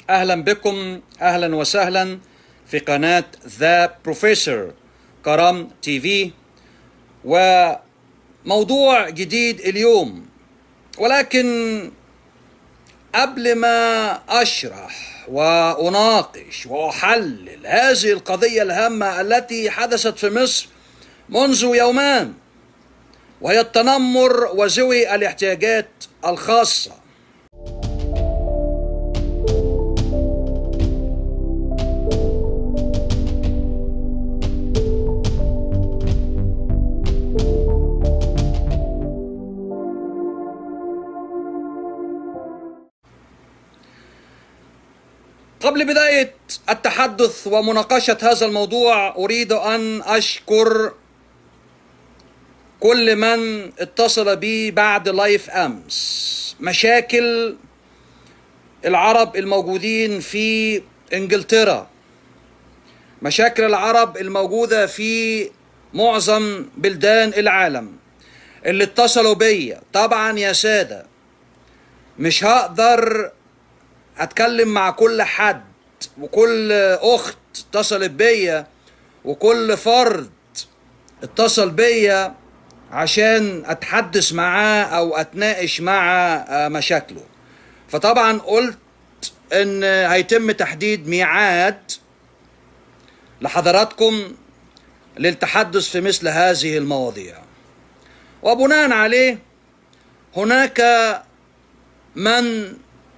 اهلا بكم اهلا وسهلا في قناه ذا بروفيسور كرم تي في وموضوع جديد اليوم ولكن قبل ما اشرح واناقش واحلل هذه القضيه الهامه التي حدثت في مصر منذ يومان وهي التنمر وذوي الاحتياجات الخاصه قبل بداية التحدث ومناقشة هذا الموضوع أريد أن أشكر كل من اتصل بي بعد لايف أمس مشاكل العرب الموجودين في إنجلترا مشاكل العرب الموجودة في معظم بلدان العالم اللي اتصلوا بيا طبعا يا سادة مش هقدر اتكلم مع كل حد وكل اخت اتصلت بيا وكل فرد اتصل بيا عشان اتحدث معاه او اتناقش مع مشاكله فطبعا قلت ان هيتم تحديد ميعاد لحضراتكم للتحدث في مثل هذه المواضيع وبناء عليه هناك من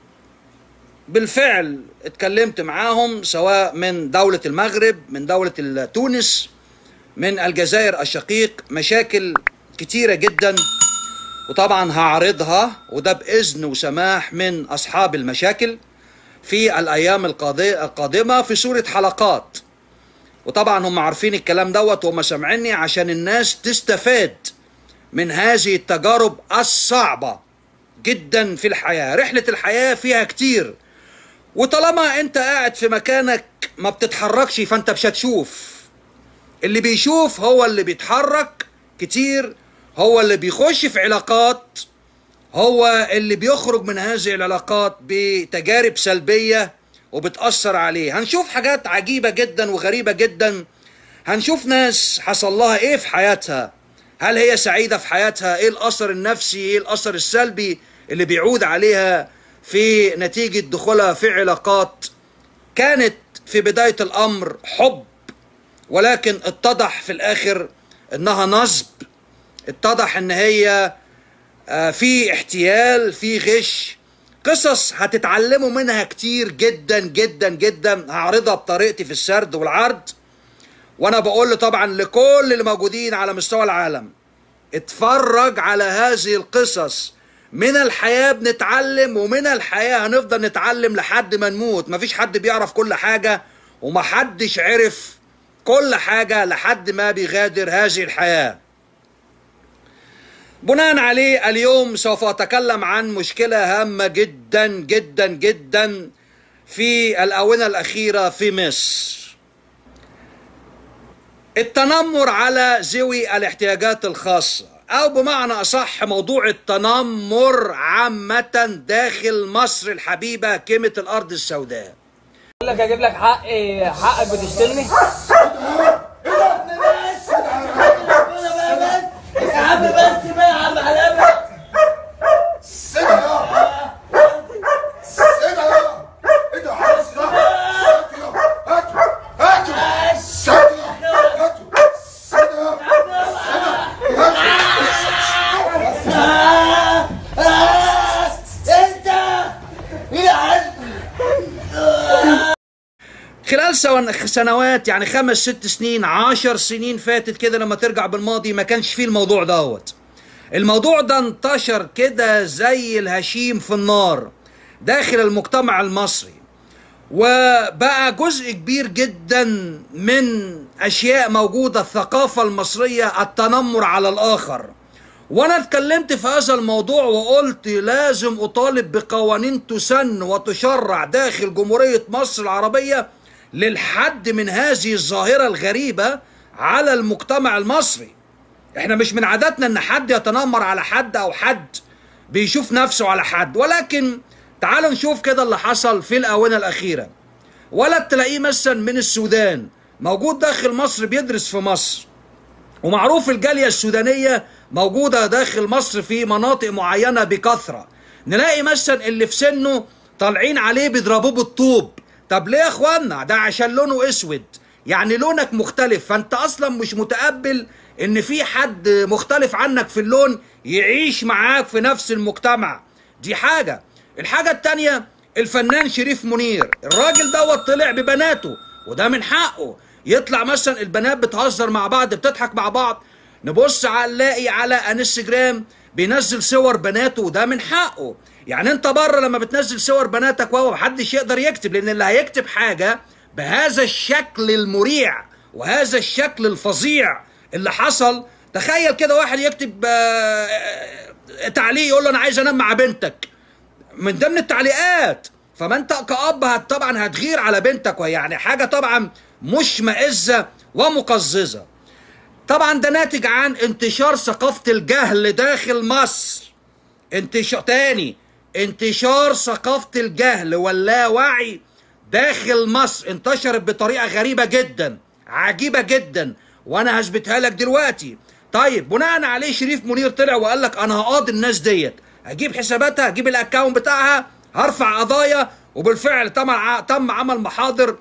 بالفعل اتكلمت معاهم سواء من دولة المغرب من دولة تونس من الجزائر الشقيق مشاكل كتيرة جدا وطبعا هعرضها وده بإذن وسماح من أصحاب المشاكل في الأيام القادمة في صورة حلقات وطبعا هم عارفين الكلام دوت وهم سامعيني عشان الناس تستفاد من هذه التجارب الصعبة جدا في الحياة رحلة الحياة فيها كتير وطالما انت قاعد في مكانك ما بتتحركش فانت مش هتشوف اللي بيشوف هو اللي بيتحرك كتير هو اللي بيخش في علاقات هو اللي بيخرج من هذه العلاقات بتجارب سلبية وبتأثر عليه هنشوف حاجات عجيبة جدا وغريبة جدا هنشوف ناس حصل لها ايه في حياتها هل هي سعيدة في حياتها ايه الأثر النفسي ايه الأثر السلبي اللي بيعود عليها في نتيجة دخولها في علاقات كانت في بداية الأمر حب ولكن اتضح في الآخر إنها نصب اتضح إن هي في احتيال في غش قصص هتتعلموا منها كتير جدا جدا جدا هعرضها بطريقتي في السرد والعرض وانا بقول طبعا لكل اللي موجودين على مستوى العالم اتفرج على هذه القصص من الحياة بنتعلم ومن الحياة هنفضل نتعلم لحد ما نموت مفيش حد بيعرف كل حاجة ومحدش عرف كل حاجة لحد ما بيغادر هذه الحياة بناء عليه اليوم سوف أتكلم عن مشكلة هامة جدا جدا جدا في الآونة الأخيرة في مصر التنمر على ذوي الاحتياجات الخاصة أو بمعنى أصح موضوع التنمر عامة داخل مصر الحبيبة كلمة الأرض السوداء اقول لك اجيب لك حق حقك بتشتمني يا عم بس بقى يا عم حلاوه انت يا عم خلال سو- سنوات يعني خمس ست سنين عشر سنين فاتت كده لما ترجع بالماضي ما كانش فيه الموضوع دوت الموضوع ده انتشر كده زي الهشيم في النار داخل المجتمع المصري وبقى جزء كبير جدا من اشياء موجوده الثقافه المصريه التنمر على الاخر وانا اتكلمت في هذا الموضوع وقلت لازم اطالب بقوانين تسن وتشرع داخل جمهوريه مصر العربيه للحد من هذه الظاهره الغريبه على المجتمع المصري احنا مش من عاداتنا ان حد يتنمر على حد او حد بيشوف نفسه على حد ولكن تعالوا نشوف كده اللي حصل في الآونة الأخيرة ولد تلاقيه مثلا من السودان موجود داخل مصر بيدرس في مصر ومعروف الجالية السودانية موجودة داخل مصر في مناطق معينة بكثرة نلاقي مثلا اللي في سنه طالعين عليه بيضربوه بالطوب طب ليه يا اخوانا ده عشان لونه اسود يعني لونك مختلف فانت اصلا مش متقبل ان في حد مختلف عنك في اللون يعيش معاك في نفس المجتمع دي حاجة الحاجة التانية الفنان شريف منير الراجل دوت طلع ببناته وده من حقه يطلع مثلا البنات بتهزر مع بعض بتضحك مع بعض نبص على نلاقي على انستجرام بينزل صور بناته وده من حقه يعني انت بره لما بتنزل صور بناتك وهو محدش يقدر يكتب لان اللي هيكتب حاجه بهذا الشكل المريع وهذا الشكل الفظيع اللي حصل تخيل كده واحد يكتب آه، تعليق يقول له انا عايز انام مع بنتك من ضمن التعليقات فما انت كأب هت طبعا هتغير على بنتك ويعني حاجه طبعا مشمئزه ومقززه طبعا ده ناتج عن انتشار ثقافه الجهل داخل مصر انتشار تاني انتشار ثقافه الجهل واللاوعي داخل مصر انتشرت بطريقه غريبه جدا عجيبه جدا وانا هثبتها لك دلوقتي طيب بناء عليه شريف منير طلع وقال لك انا هقاضي الناس ديت هجيب حساباتها هجيب الاكونت بتاعها هرفع قضايا وبالفعل تم تم عمل محاضر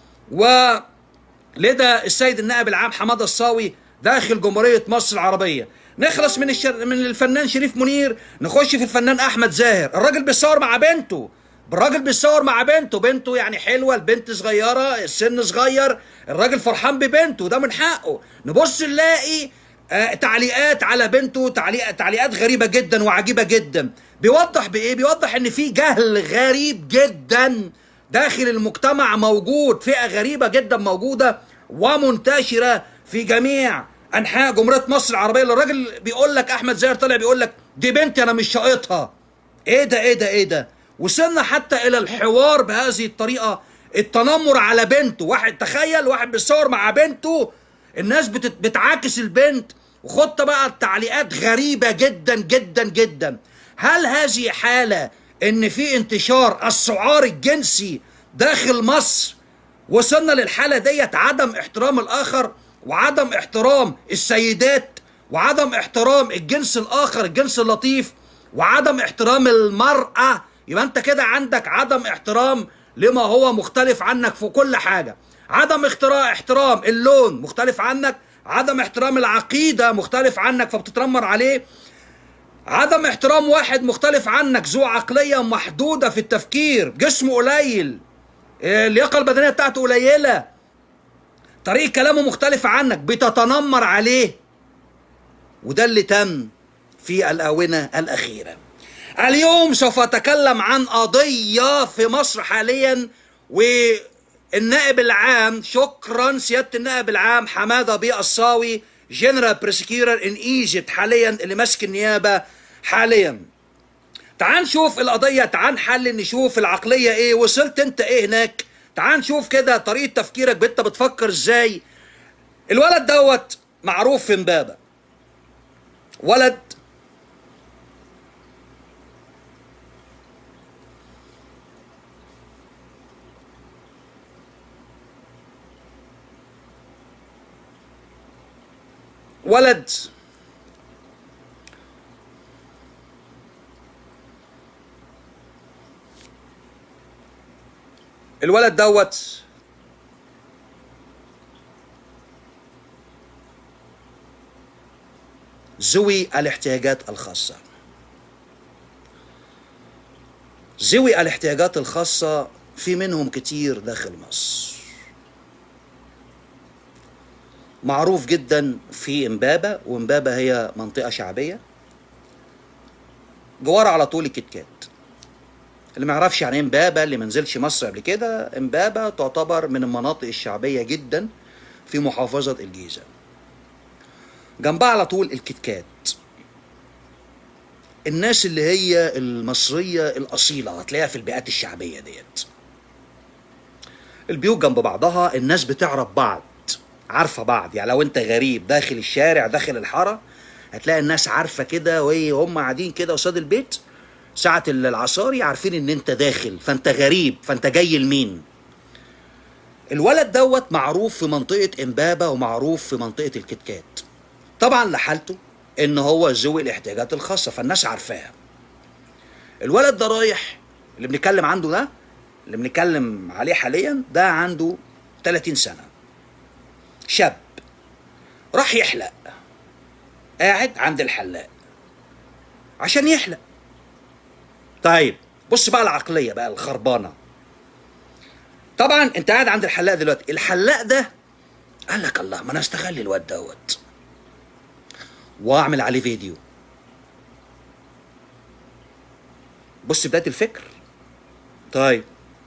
ولدى السيد النائب العام حماده الصاوي داخل جمهوريه مصر العربيه نخلص من الشر... من الفنان شريف منير نخش في الفنان احمد زاهر الراجل بيصور مع بنته الراجل بيصور مع بنته بنته يعني حلوه البنت صغيره السن صغير الراجل فرحان ببنته ده من حقه نبص نلاقي آه تعليقات على بنته تعليق تعليقات غريبه جدا وعجيبه جدا بيوضح بايه بيوضح ان في جهل غريب جدا داخل المجتمع موجود فئه غريبه جدا موجوده ومنتشره في جميع انحاء جمهوريه مصر العربيه اللي الراجل بيقول لك احمد زاهر طلع بيقول لك دي بنتي انا مش شايطها ايه ده ايه ده ايه ده وصلنا حتى الى الحوار بهذه الطريقه التنمر على بنته واحد تخيل واحد بيصور مع بنته الناس بتت... بتعاكس البنت وخدت بقى التعليقات غريبه جدا جدا جدا هل هذه حاله ان في انتشار السعار الجنسي داخل مصر وصلنا للحاله ديت عدم احترام الاخر وعدم احترام السيدات وعدم احترام الجنس الاخر الجنس اللطيف وعدم احترام المراه يبقى انت كده عندك عدم احترام لما هو مختلف عنك في كل حاجه عدم اختراع احترام اللون مختلف عنك عدم احترام العقيده مختلف عنك فبتتنمر عليه عدم احترام واحد مختلف عنك ذو عقليه محدوده في التفكير جسمه قليل اه، اللياقه البدنيه بتاعته قليله طريقه كلامه مختلفه عنك بتتنمر عليه وده اللي تم في الاونه الاخيره اليوم سوف اتكلم عن قضيه في مصر حاليا والنائب العام شكرا سياده النائب العام حماده بيه الصاوي جنرال بريسكيورر ان ايجيبت حاليا اللي ماسك النيابه حاليا تعال نشوف القضيه تعال نحلل نشوف العقليه ايه وصلت انت ايه هناك تعال نشوف كده طريقه تفكيرك انت بتفكر ازاي الولد دوت معروف في امبابه ولد ولد الولد دوت ذوي الاحتياجات الخاصة ذوي الاحتياجات الخاصة في منهم كتير داخل مصر معروف جدا في امبابة وامبابة هي منطقة شعبية جوار على طول الكتكات اللي ما يعرفش يعني ايه امبابة اللي ما نزلش مصر قبل كده امبابة تعتبر من المناطق الشعبية جدا في محافظة الجيزة جنبها على طول الكتكات الناس اللي هي المصرية الأصيلة هتلاقيها في البيئات الشعبية ديت البيوت جنب بعضها الناس بتعرف بعض عارفه بعض يعني لو انت غريب داخل الشارع داخل الحاره هتلاقي الناس عارفه كده وهي هم قاعدين كده قصاد البيت ساعة العصاري عارفين ان انت داخل فانت غريب فانت جاي لمين الولد دوت معروف في منطقة امبابة ومعروف في منطقة الكتكات طبعا لحالته ان هو ذوي الاحتياجات الخاصة فالناس عارفاها الولد ده رايح اللي بنتكلم عنده ده اللي بنتكلم عليه حاليا ده عنده 30 سنة شاب راح يحلق قاعد عند الحلاق عشان يحلق طيب بص بقى العقلية بقى الخربانة طبعا انت قاعد عند الحلاق دلوقتي الحلاق ده قال لك الله ما انا استغل الواد دوت واعمل عليه فيديو بص بدايه الفكر طيب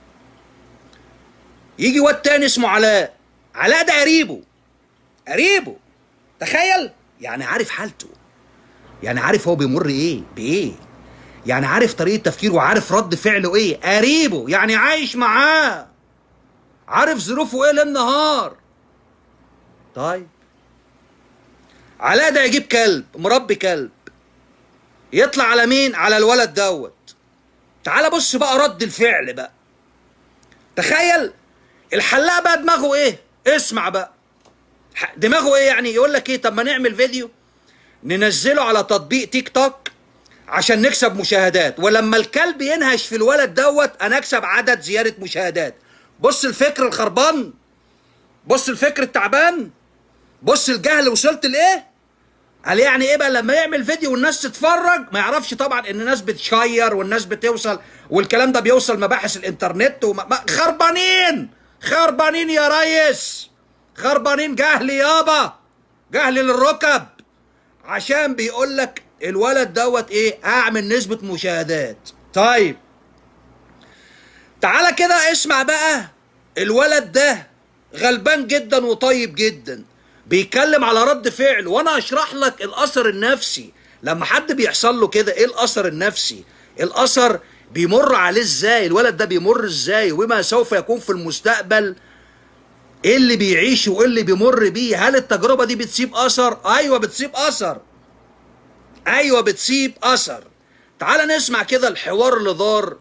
يجي واد تاني اسمه علاء علاء ده قريبه قريبه تخيل يعني عارف حالته يعني عارف هو بيمر ايه بايه يعني عارف طريقه تفكيره وعارف رد فعله ايه قريبه يعني عايش معاه عارف ظروفه ايه ليل نهار طيب علاء ده يجيب كلب مربي كلب يطلع على مين على الولد دوت تعال بص بقى رد الفعل بقى تخيل الحلاق بقى دماغه ايه اسمع بقى ح- دماغه ايه يعني يقول لك ايه طب ما نعمل فيديو ننزله على تطبيق تيك توك عشان نكسب مشاهدات ولما الكلب ينهش في الولد دوت انا اكسب عدد زياده مشاهدات بص الفكر الخربان بص الفكر التعبان بص الجهل وصلت لايه قال يعني ايه بقى لما يعمل فيديو والناس تتفرج ما يعرفش طبعا ان الناس بتشير والناس بتوصل والكلام ده بيوصل مباحث الانترنت وما ما- خربانين خربانين يا ريس خربانين جهل يابا جهل للركب عشان بيقول لك الولد دوت ايه اعمل نسبة مشاهدات طيب تعالى كده اسمع بقى الولد ده غلبان جدا وطيب جدا بيتكلم على رد فعل وانا اشرح لك الاثر النفسي لما حد بيحصل له كده ايه الاثر النفسي الاثر بيمر عليه ازاي الولد ده بيمر ازاي وما سوف يكون في المستقبل ايه اللي بيعيشه وايه اللي بيمر بيه هل التجربه دي بتسيب اثر ايوه بتسيب اثر ايوه بتسيب اثر تعال نسمع كده الحوار اللي دار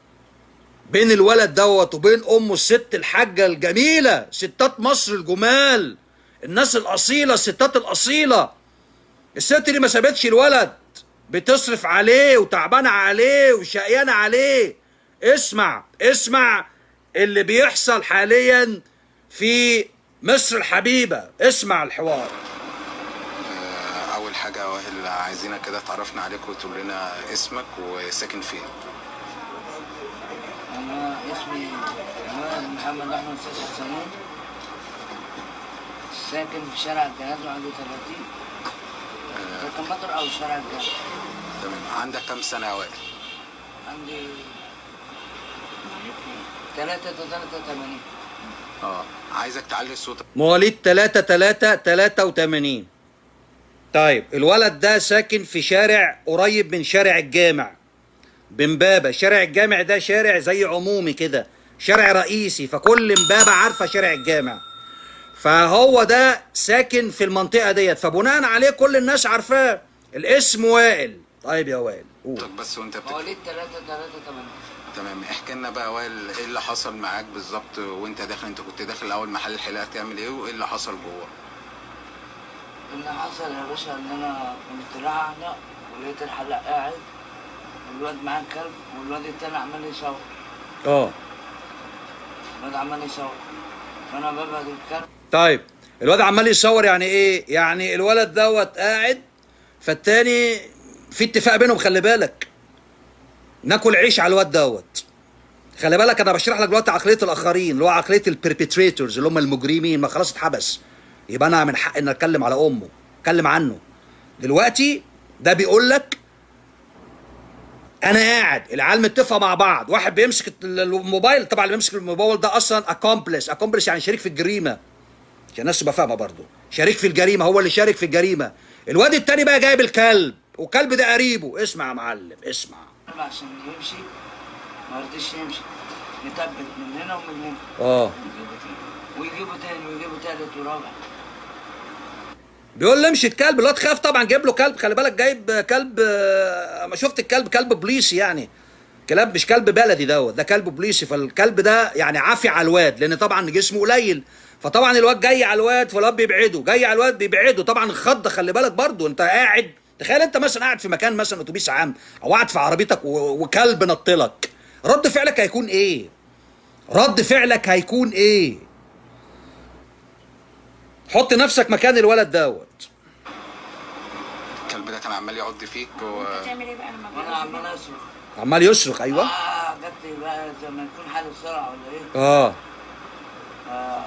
بين الولد دوت وبين امه الست الحاجه الجميله ستات مصر الجمال الناس الاصيله الستات الاصيله الست دي ما سابتش الولد بتصرف عليه وتعبانه عليه وشقيانه عليه اسمع اسمع اللي بيحصل حاليا في مصر الحبيبه اسمع الحوار آه، اول حاجه يا وائل عايزينك كده تعرفنا عليك وتقول لنا اسمك وساكن فين أنا اسمي محمد محمد أحمد سيد حسنون ساكن في شارع الجهاز وعندي 30 ساكن مطر أو شارع الجهاز تمام عندك كام سنه يا وائل عندي تلاتة تلاتة تمانين اه عايزك تعلي صوتك مواليد 3 3 83 طيب الولد ده ساكن في شارع قريب من شارع الجامع بمبابة شارع الجامع ده شارع زي عمومي كده شارع رئيسي فكل مبابة عارفة شارع الجامع فهو ده ساكن في المنطقة ديت فبناء عليه كل الناس عارفاه الاسم وائل طيب يا وائل قول صوتك بس وانت بتتكلم مواليد تلاتة تلاتة تمانين تمام احكي لنا بقى يا وائل ايه اللي حصل معاك بالظبط وانت داخل انت كنت داخل اول محل الحلاقه تعمل ايه وايه اللي حصل جوه اللي حصل يا باشا إن أنا كنت رايح ولقيت الحلاق قاعد والواد معاه كلب والواد التاني عمال يصور اه الواد عمال يصور فأنا ببعد الكلب طيب الواد عمال يصور يعني ايه يعني الولد دوت قاعد فالتاني في اتفاق بينهم خلي بالك ناكل عيش على الواد دوت خلي بالك انا بشرح لك دلوقتي عقليه الاخرين اللي هو عقليه البربيتريتورز اللي هم المجرمين ما خلاص اتحبس يبقى انا من حق ان اتكلم على امه اتكلم عنه دلوقتي ده بيقول لك انا قاعد العيال متفقه مع بعض واحد بيمسك الموبايل طبعا اللي بيمسك الموبايل ده اصلا اكومبلس اكومبلس يعني شريك في الجريمه عشان الناس تبقى فاهمه برضه شريك في الجريمه هو اللي شارك في الجريمه الواد التاني بقى جايب الكلب والكلب ده قريبه اسمع يا معلم اسمع عشان يمشي ما رضيش يمشي نتبت من هنا ومن هنا اه ويجيبوا تاني ويجيبوا تالت ورابع بيقول له امشي الكلب الواد خاف طبعا جايب له كلب خلي بالك جايب كلب آه، ما شفت الكلب كلب بوليسي يعني كلاب مش كلب بلدي دوت ده كلب بوليسي فالكلب ده يعني عافي على الواد لان طبعا جسمه قليل فطبعا الواد جاي على الواد فالواد بيبعده جاي على الواد بيبعده طبعا الخضه خلي بالك برضو انت قاعد تخيل انت مثلا قاعد في مكان مثلا اتوبيس عام او قاعد في عربيتك و- وكلب نطلك رد فعلك هيكون ايه رد فعلك هيكون ايه حط نفسك مكان الولد دوت الكلب ده كان عمال يعض فيك و... هتعمل ايه بقى لما وانا عمال اصرخ عمال يصرخ ايوه اه جت لي بقى زي ما يكون حالة صرع ولا ايه اه آه.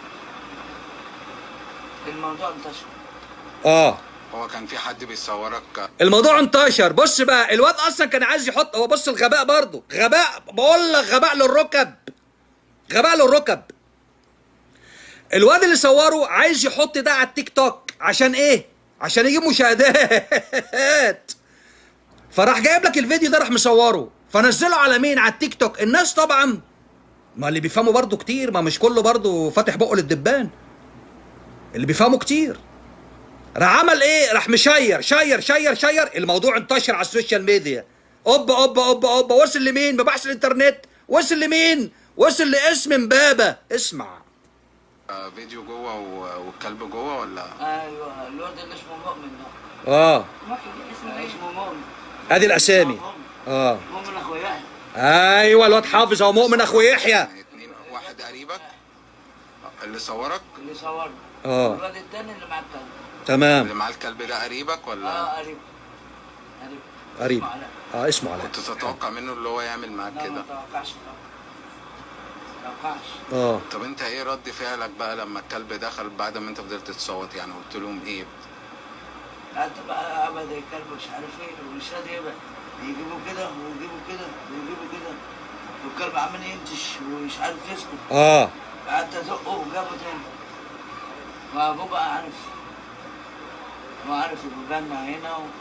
الموضوع انتشر اه هو كان في حد بيصورك الموضوع انتشر بص بقى الواد اصلا كان عايز يحط هو بص الغباء برضه غباء بقول لك غباء للركب غباء للركب الواد اللي صوره عايز يحط ده على التيك توك عشان ايه عشان يجيب مشاهدات فراح جايب لك الفيديو ده راح مصوره فنزله على مين على التيك توك الناس طبعا ما اللي بيفهموا برضه كتير ما مش كله برضه فاتح بقه للدبان اللي بيفهموا كتير راح عمل ايه راح مشير شير شير شير الموضوع انتشر على السوشيال ميديا اوبا اوبا اوبا اوبا وصل لمين ببحث الانترنت وصل لمين وصل لاسم امبابه اسمع آه، فيديو جوه و- والكلب جوه ولا ايوه الواد اللي اسمه مؤمن ده اه محي اسمه ايه اسمه مؤمن ادي الاسامي اه مؤمن اخويا ايوه الواد حافظ اهو مؤمن اخو يحيى يعني اتنين واحد قريبك اللي صورك اللي صورني اه الواد التاني اللي مع الكلب تمام اللي معاه الكلب ده قريبك ولا اه قريب قريب قريب اسمه علاء. اه اسمه علاء كنت تتوقع منه اللي هو يعمل معاك لا ما كده توقعش طبعا. ما توقعش اه طب انت ايه رد فعلك بقى لما الكلب دخل بعد ما انت فضلت تصوت يعني قلت لهم ايه انت بقى ابدا الكلب مش عارف ايه ومش راضي يبقى يجيبوا كده ويجيبوا كده ويجيبوا كده والكلب عمال ينتش ومش عارف يسكت اه قعدت ازقه وجابه تاني وابوه بقى عارف هو عارف الجنة هنا و...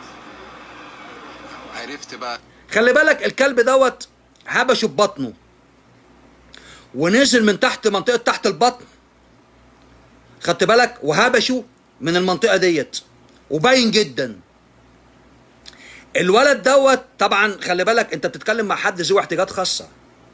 عرفت بقى خلي بالك الكلب دوت هبشه ببطنه ونزل من تحت منطقه تحت البطن خدت بالك وهبشه من المنطقه ديت وباين جدا الولد دوت طبعا خلي بالك انت بتتكلم مع حد ذو احتياجات خاصه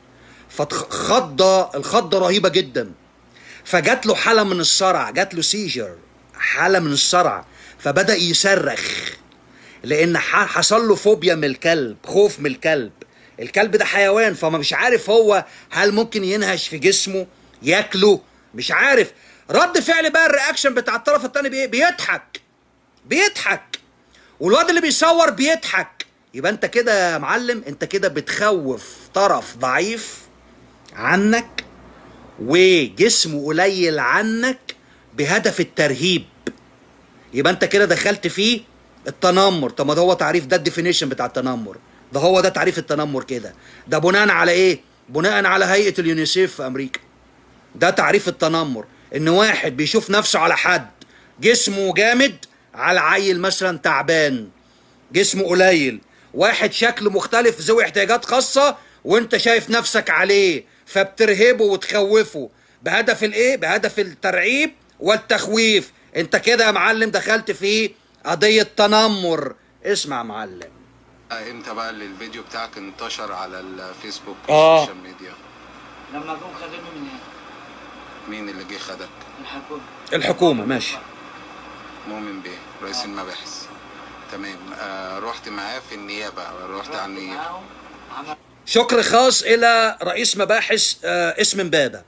فخضه الخضه رهيبه جدا فجات له حاله من الصرع جات له سيجر حاله من الصرع فبدا يصرخ لان ح- حصل له فوبيا من الكلب خوف من الكلب الكلب ده حيوان فما مش عارف هو هل ممكن ينهش في جسمه ياكله مش عارف رد فعل بقى الرياكشن بتاع الطرف التاني بايه بيضحك بيضحك والواد اللي بيصور بيضحك يبقى انت كده يا معلم انت كده بتخوف طرف ضعيف عنك وجسمه قليل عنك بهدف الترهيب يبقى انت كده دخلت فيه التنمر طب ما ده هو تعريف ده الديفينيشن بتاع التنمر ده هو ده تعريف التنمر كده ده بناء على ايه بناء على هيئه اليونيسيف في امريكا ده تعريف التنمر ان واحد بيشوف نفسه على حد جسمه جامد على عيل مثلا تعبان جسمه قليل واحد شكله مختلف ذوي احتياجات خاصة وانت شايف نفسك عليه فبترهبه وتخوفه بهدف الايه بهدف الترعيب والتخويف انت كده يا معلم دخلت في قضية تنمر اسمع يا معلم امتى بقى اللي الفيديو بتاعك انتشر على الفيسبوك آه. والسوشيال ميديا لما جم خدوني من هنا مين اللي جه خدك الحكومة الحكومة ماشي مؤمن بيه رئيس المباحث تمام آه رحت معاه في النيابه رحت على رحت النيابه معاهم عمل شكر خاص الى رئيس مباحث آه، اسم امبابه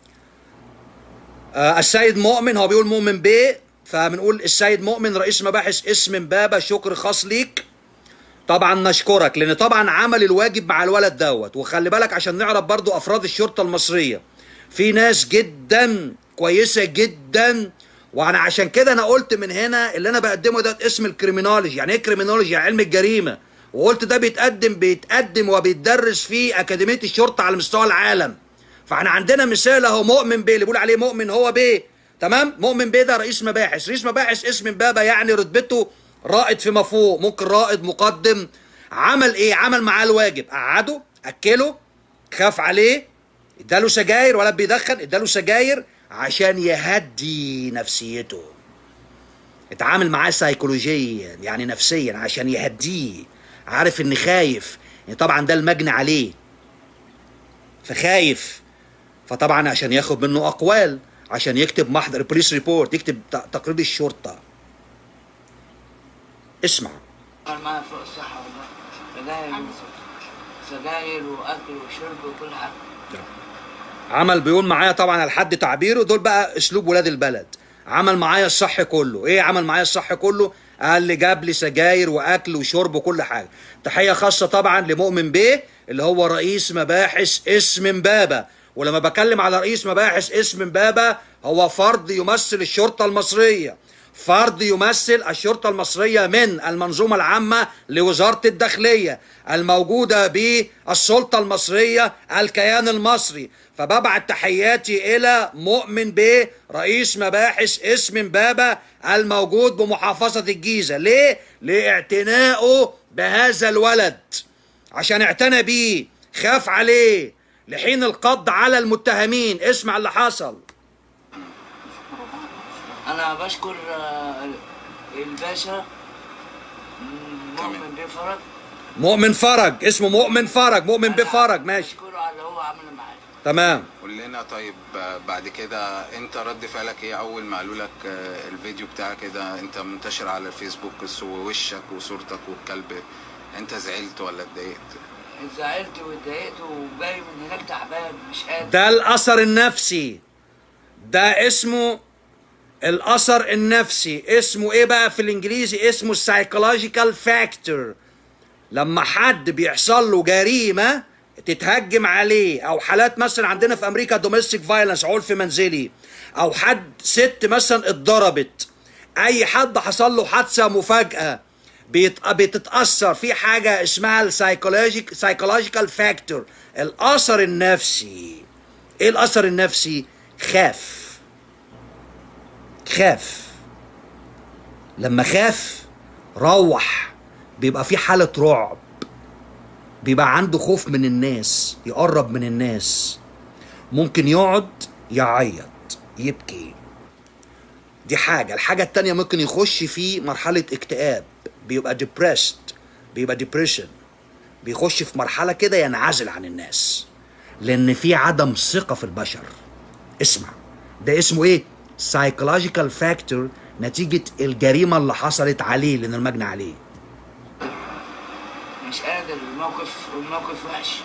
آه، السيد مؤمن هو بيقول مؤمن بيه فبنقول السيد مؤمن رئيس مباحث اسم امبابه شكر خاص ليك طبعا نشكرك لان طبعا عمل الواجب مع الولد دوت وخلي بالك عشان نعرف برضو افراد الشرطه المصريه في ناس جدا كويسه جدا وانا عشان كده انا قلت من هنا اللي انا بقدمه ده اسم الكريمينولوجي يعني ايه كريمينولوجي يعني علم الجريمه وقلت ده بيتقدم بيتقدم وبيتدرس في اكاديميه الشرطه على مستوى العالم فاحنا عندنا مثال اهو مؤمن بيه اللي بيقول عليه مؤمن هو بيه تمام مؤمن بيه ده رئيس مباحث رئيس مباحث اسم امبابه يعني رتبته رائد فيما فوق ممكن رائد مقدم عمل ايه عمل معاه الواجب قعده اكله خاف عليه اداله سجاير ولا بيدخن اداله سجاير عشان يهدي نفسيته اتعامل معاه سيكولوجيا يعني نفسيا عشان يهديه عارف ان خايف يعني طبعا ده المجني عليه فخايف فطبعا عشان ياخد منه اقوال عشان يكتب محضر بوليس ريبورت يكتب ت- تقرير الشرطه اسمع كان معايا فوق الصحة والله سجاير سجاير وأكل وشرب وكل حاجة عمل بيقول معايا طبعا على حد تعبيره دول بقى اسلوب ولاد البلد عمل معايا الصح كله ايه عمل معايا الصح كله قال لي جاب لي سجاير واكل وشرب وكل حاجه تحيه خاصه طبعا لمؤمن بيه اللي هو رئيس مباحث اسم امبابه ولما بكلم على رئيس مباحث اسم امبابه هو فرد يمثل الشرطه المصريه فرد يمثل الشرطة المصرية من المنظومة العامة لوزارة الداخلية الموجودة بالسلطة المصرية الكيان المصري فببعت تحياتي إلى مؤمن بيه رئيس مباحث اسم امبابة الموجود بمحافظة الجيزة ليه؟ لاعتنائه بهذا الولد عشان اعتنى بيه خاف عليه لحين القبض على المتهمين اسمع اللي حصل أنا بشكر آه، الباشا مؤمن بيه فرج مؤمن فرج اسمه مؤمن فرج مؤمن بفرج ماشي بشكره على اللي هو عمله معايا تمام قول لنا طيب آه، بعد كده انت رد فعلك ايه اول ما قالوا لك آه، الفيديو بتاعك كده انت منتشر على الفيسبوك ووشك وصورتك والكلب انت زعلت ولا اتضايقت زعلت واتضايقت وجاي من هناك تعبان مش قادر ده الاثر النفسي ده اسمه الاثر النفسي اسمه ايه بقى في الانجليزي اسمه السايكولوجيكال فاكتور لما حد بيحصل له جريمه تتهجم عليه او حالات مثلا عندنا في امريكا دوميستيك فايلنس عنف منزلي او حد ست مثلا اتضربت اي حد حصل له حادثه مفاجاه بيت- بتتاثر في حاجه اسمها السايكولوجيك سايكولوجيكال فاكتور الاثر النفسي ايه الاثر النفسي خاف خاف لما خاف روح بيبقى في حالة رعب بيبقى عنده خوف من الناس يقرب من الناس ممكن يقعد يعيط يبكي دي حاجة الحاجة التانية ممكن يخش في مرحلة اكتئاب بيبقى depressed بيبقى depression بيخش في مرحلة كده ينعزل عن الناس لأن في عدم ثقة في البشر اسمع ده اسمه ايه psychological factor نتيجة الجريمة اللي حصلت عليه لأن المجني عليه مش قادر الموقف الموقف وحش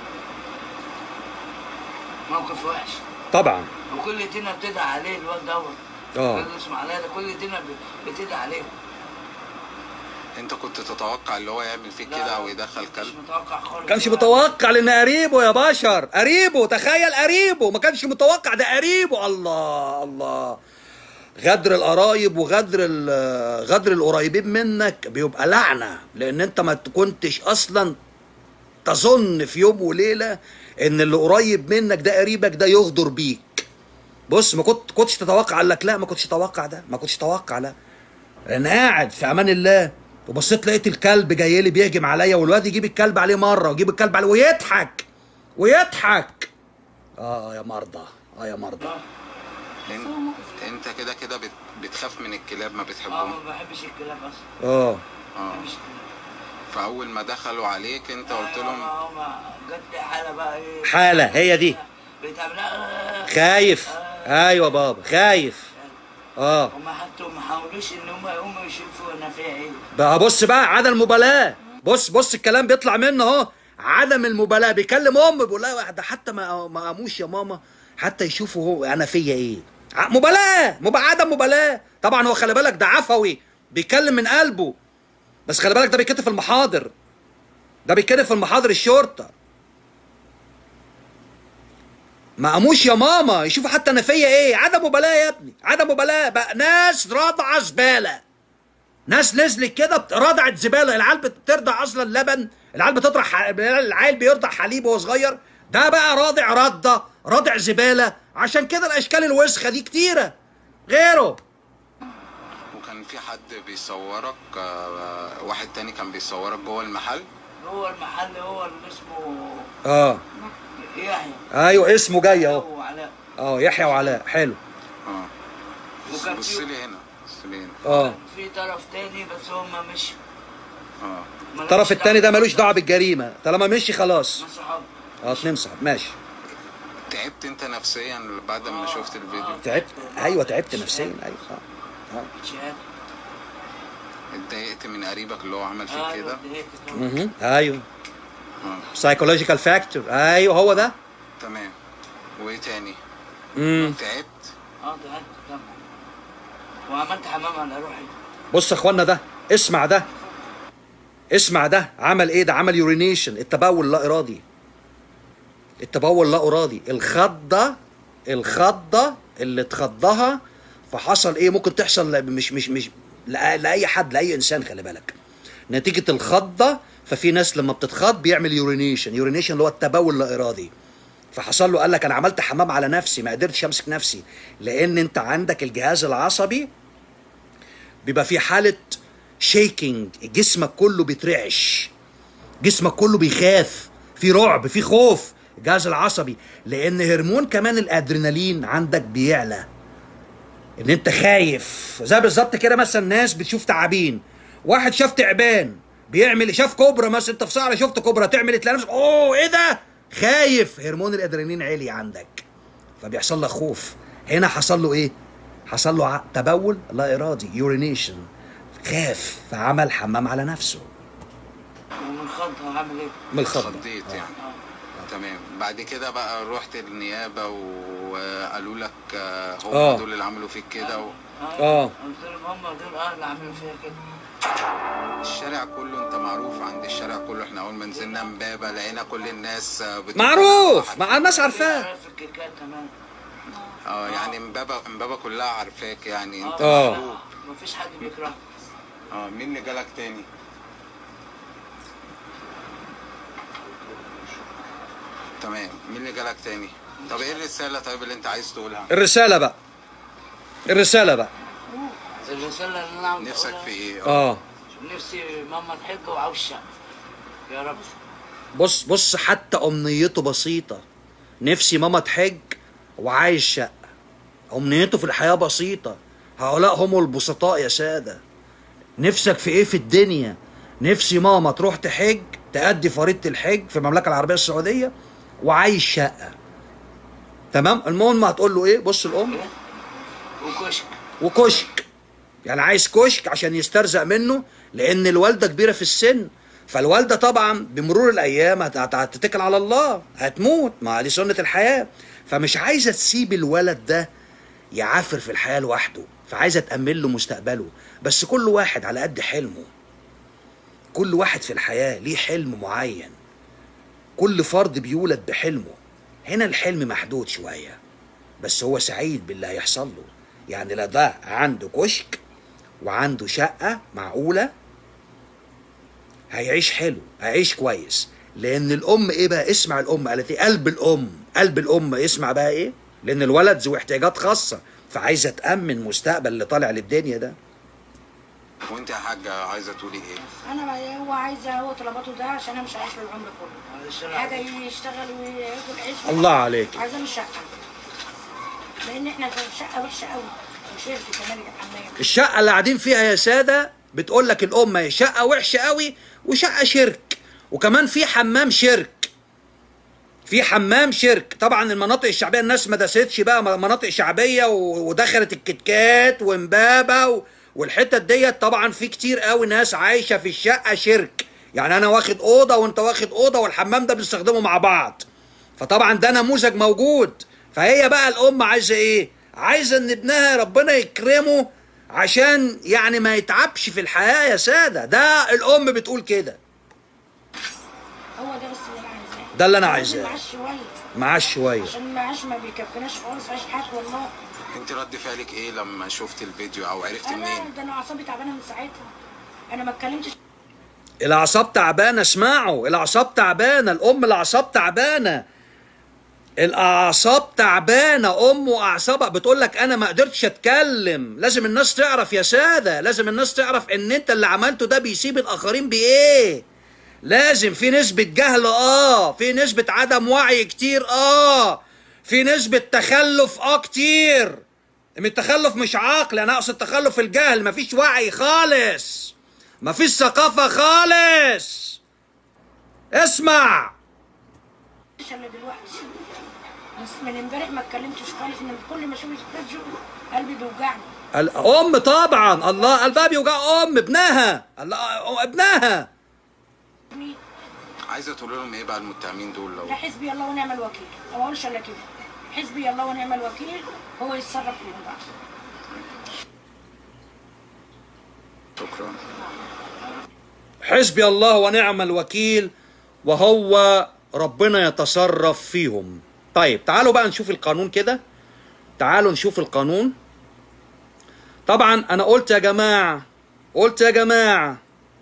موقف وحش طبعا وكل دينا بتدعي عليه الواد دوت اه. الواد اسمه علاء ده كل دينا ب- بتدعي عليه انت كنت تتوقع اللي هو يعمل فيك لا، كده او يدخل مش كلب متوقع خالص كانش متوقع لان قريبه يا بشر قريبه تخيل قريبه ما كانش متوقع ده قريبه الله الله غدر القرايب وغدر ال- غدر القريبين منك بيبقى لعنه لان انت ما كنتش اصلا تظن في يوم وليله ان اللي قريب منك ده قريبك ده يغدر بيك بص ما كنت كنتش تتوقع قال لك لا ما كنتش تتوقع ده ما كنتش تتوقع لا انا قاعد في امان الله وبصيت لقيت الكلب جاي لي بيهجم عليا والواد يجيب الكلب عليه مره ويجيب الكلب عليه ويضحك ويضحك اه يا مرضى اه يا مرضى انت, انت كده كده بت... بتخاف من الكلاب ما اه بتحبهم ما بحبش الكلاب اصلا اه ما اه بحبش الكلاب فاول ما دخلوا عليك انت قلت لهم اه ما جت لي حاله بقى ايه حالة، هي دي. بتعملها خايف ايوه بابا خايف اه هما حتى ما حاولوش ان هم يقوموا يشوفوا انا فيها ايه بقى بص بقى عدم المبالاة بص بص الكلام بيطلع منه اهو عدم المبالاة بيكلم ام بيقول لها ده حتى ما ما قاموش يا ماما حتى يشوفوا هو انا فيا ايه ع- مبالاة مبا عدم مبالاة طبعا هو خلي بالك ده عفوي بيتكلم من قلبه بس خلي بالك ده بيتكتب في المحاضر ده بيتكتب في المحاضر الشرطة ما قاموش يا ماما يشوفوا حتى انا فيا ايه عدم مبالاة يا ابني عدم مبالاة بقى ناس راضعة زبالة ناس نزلت كده بت- رضعت زباله العيال بترضع اصلا لبن العيال بتطرح ح- العيل بيرضع حليب وهو صغير ده بقى راضع رده راضع زباله عشان كده الاشكال الوسخه دي كتيره غيره وكان في حد بيصورك آه، واحد تاني كان بيصورك جوه المحل هو المحل هو اللي اسمه اه يحيى ايوه اسمه جاي اهو هو علاء اه يحيى وعلاء حلو اه بص, وكان بص في- لي هنا بص فين اه في طرف تاني بس هم مش اه الطرف التاني ده ملوش دعوه بالجريمه طالما مشي خلاص مع صحاب اه اتنين صاحب ماشي تعبت انت نفسيا بعد ما شفت الفيديو تعبت ايوه تعبت نفسيا ايوه اه اه شهاده اتضايقت من قريبك اللي هو عمل فيك ايوه كده اتضايقت طبعا. مهم. ايوه اه سايكولوجيكال فاكتور ايوه هو ده تمام وايه تاني امم تعبت اه اتضايقت طبعا وعملت حمام على روحي بص يا اخوانا ده اسمع ده اسمع ده عمل ايه ده عمل يورينيشن التبول لا ارادي التبول لا ارادي الخضه الخضه اللي اتخضها فحصل ايه ممكن تحصل ل- مش مش مش لأ- لاي حد لاي انسان خلي بالك نتيجه الخضه ففي ناس لما بتتخض بيعمل يورينيشن يورينيشن اللي هو التبول لا ارادي فحصل له قال لك انا عملت حمام على نفسي ما قدرتش امسك نفسي لان انت عندك الجهاز العصبي بيبقى في حالة شيكينج جسمك كله بيترعش جسمك كله بيخاف في رعب في خوف الجهاز العصبي لان هرمون كمان الادرينالين عندك بيعلى ان انت خايف زي بالظبط كده مثلا ناس بتشوف تعابين واحد شاف تعبان بيعمل شاف كوبرا مثلا انت في صحراء شفت كوبرا تعمل إيه؟ تلاقي نفسك اوه ايه ده خايف هرمون الادرينالين عالي عندك فبيحصل لك خوف هنا حصل له ايه حصل له ع- تبول لا ارادي يورينيشن خاف فعمل حمام على نفسه ومن خضها هعمل ايه؟ من الخضه خضيت يعني تمام بعد كده بقى رحت النيابة وقالوا لك آه، هم آه. دول اللي عملوا فيك كده و... آه. قلت لهم هم دول اه اللي عملوا فيها كده الشارع كله انت معروف عند الشارع كله احنا اول ما نزلنا امبابة لقينا كل الناس آه، بتقول معروف لك مع الناس عارفاه في الكيكات كمان اه يعني امبابة امبابة كلها عارفاك يعني انت آه. معروف مفيش حد بيكرهك اه مين اللي جالك تاني تمام مين اللي جالك تاني طب ايه الرسالة طيب اللي انت عايز تقولها الرساله بقى الرساله بقى الرسالة اللي انا عاوز نفسك أقولها، في ايه اه نفسي ماما تحج وعاوز شقة يا رب بص بص حتى امنيته بسيطه نفسي ماما تحج وعايز شقه امنيته في الحياه بسيطه هؤلاء هم البسطاء يا ساده نفسك في ايه في الدنيا نفسي ماما تروح تحج تأدي فريضة الحج في المملكة العربية السعودية وعايز شقة تمام المهم هتقول له ايه بص الام وكشك وكشك يعني عايز كشك عشان يسترزق منه لان الوالده كبيره في السن فالوالده طبعا بمرور الايام هت- هت- هتتكل على الله هتموت ما دي سنه الحياه فمش عايزه تسيب الولد ده يعافر في الحياه لوحده فعايزه تامن له مستقبله بس كل واحد على قد حلمه كل واحد في الحياه ليه حلم معين كل فرد بيولد بحلمه هنا الحلم محدود شويه بس هو سعيد باللي هيحصل له يعني لا ده عنده كشك وعنده شقة معقولة هيعيش حلو هيعيش كويس لأن الأم إيه بقى اسمع الأم قالت إيه قلب الأم قلب الأم اسمع بقى إيه لأن الولد ذو احتياجات خاصة فعايزة تأمن مستقبل اللي طالع للدنيا ده وانت يا حاجة عايزة تقولي ايه انا بقى- هو عايزه هو طلباته ده عشان انا مش عايش له العمر كله هذا الشارع حاجه يشتغل وياكل عيش الله عليك عايزاه من شقه لان احنا في شقه وحشه قوي وشركه كمان يا حمام الشقة اللي قاعدين فيها يا سادة بتقول لك الأم هي شقة وحشة قوي وشقة شرك وكمان في حمام شرك في حمام شرك طبعا المناطق الشعبية الناس ما داستش بقى مناطق شعبية و- ودخلت الكتكات ومبابة و- والحتت ديت طبعا في كتير قوي ناس عايشة في الشقة شرك يعني أنا واخد أوضة وأنت واخد أوضة والحمام ده بنستخدمه مع بعض فطبعا ده نموذج موجود فهي بقى الام عايزه ايه عايزه ان ابنها ربنا يكرمه عشان يعني ما يتعبش في الحياه يا ساده ده الام بتقول كده هو ده بس اللي انا عايزاه ده اللي أنا عايزين عايزاه. معاش شويه معاش شويه عشان المعاش ما بيكفيناش خالص عيش حياتي والله انت رد فعلك ايه لما شفت الفيديو او عرفت انا منين ده انا اعصابي تعبانه من ساعتها انا ما اتكلمتش الاعصاب تعبانه اسمعوا الاعصاب تعبانه الام الاعصاب تعبانه الاعصاب تعبانه ام واعصابها بتقول لك انا ما قدرتش اتكلم لازم الناس تعرف يا ساده لازم الناس تعرف ان انت اللي عملته ده بيسيب الاخرين بايه لازم في نسبة جهل اه في نسبة عدم وعي كتير اه في نسبة تخلف اه كتير من التخلف مش عقل انا اقصد تخلف الجهل مفيش وعي خالص مفيش ثقافة خالص اسمع مش الا دلوقتي بس من امبارح ما اتكلمتش خالص ان كل ما اشوف الفيديو قلبي بيوجعني الام طبعا الله قلبها بيوجع ام ابنها الله ابنها مين؟ عايزه تقول لهم ايه بقى المتهمين دول لو لا حسبي الله ونعم الوكيل ما بقولش الا كده حسبي الله ونعم الوكيل هو يتصرف فيهم بقى شكرا حسبي الله ونعم الوكيل وهو ربنا يتصرف فيهم طيب تعالوا بقى نشوف القانون كده تعالوا نشوف القانون طبعا انا قلت يا جماعة قلت يا جماعة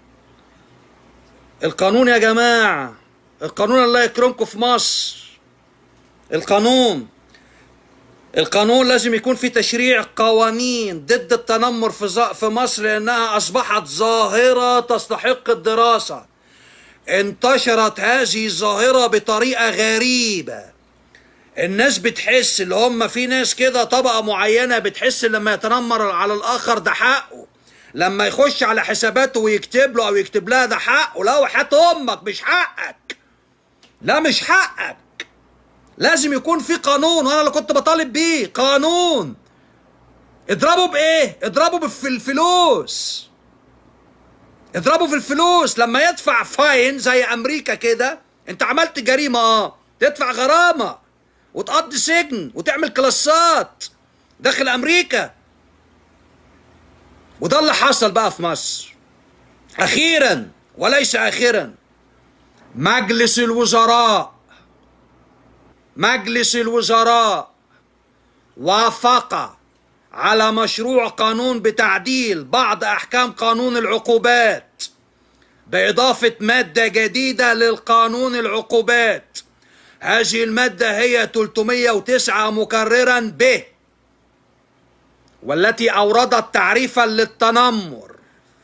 القانون يا جماعة القانون الله يكرمكم في مصر القانون القانون لازم يكون في تشريع قوانين ضد التنمر في ز- في مصر لانها اصبحت ظاهره تستحق الدراسه. انتشرت هذه الظاهره بطريقه غريبه. الناس بتحس اللي هم في ناس كده طبقه معينه بتحس لما يتنمر على الاخر ده حقه. لما يخش على حساباته ويكتب له او يكتب لها ده حقه، لا وحياة امك مش حقك. لا مش حقك. لازم يكون في قانون وانا اللي كنت بطالب بيه قانون اضربوا بايه اضربوا في الفلوس اضربوا في الفلوس لما يدفع فاين زي امريكا كده انت عملت جريمه اه تدفع غرامه وتقضي سجن وتعمل كلاسات داخل امريكا وده اللي حصل بقى في مصر اخيرا وليس اخرا مجلس الوزراء مجلس الوزراء وافق على مشروع قانون بتعديل بعض احكام قانون العقوبات باضافه ماده جديده للقانون العقوبات هذه الماده هي 309 مكررا ب والتي اوردت تعريفا للتنمر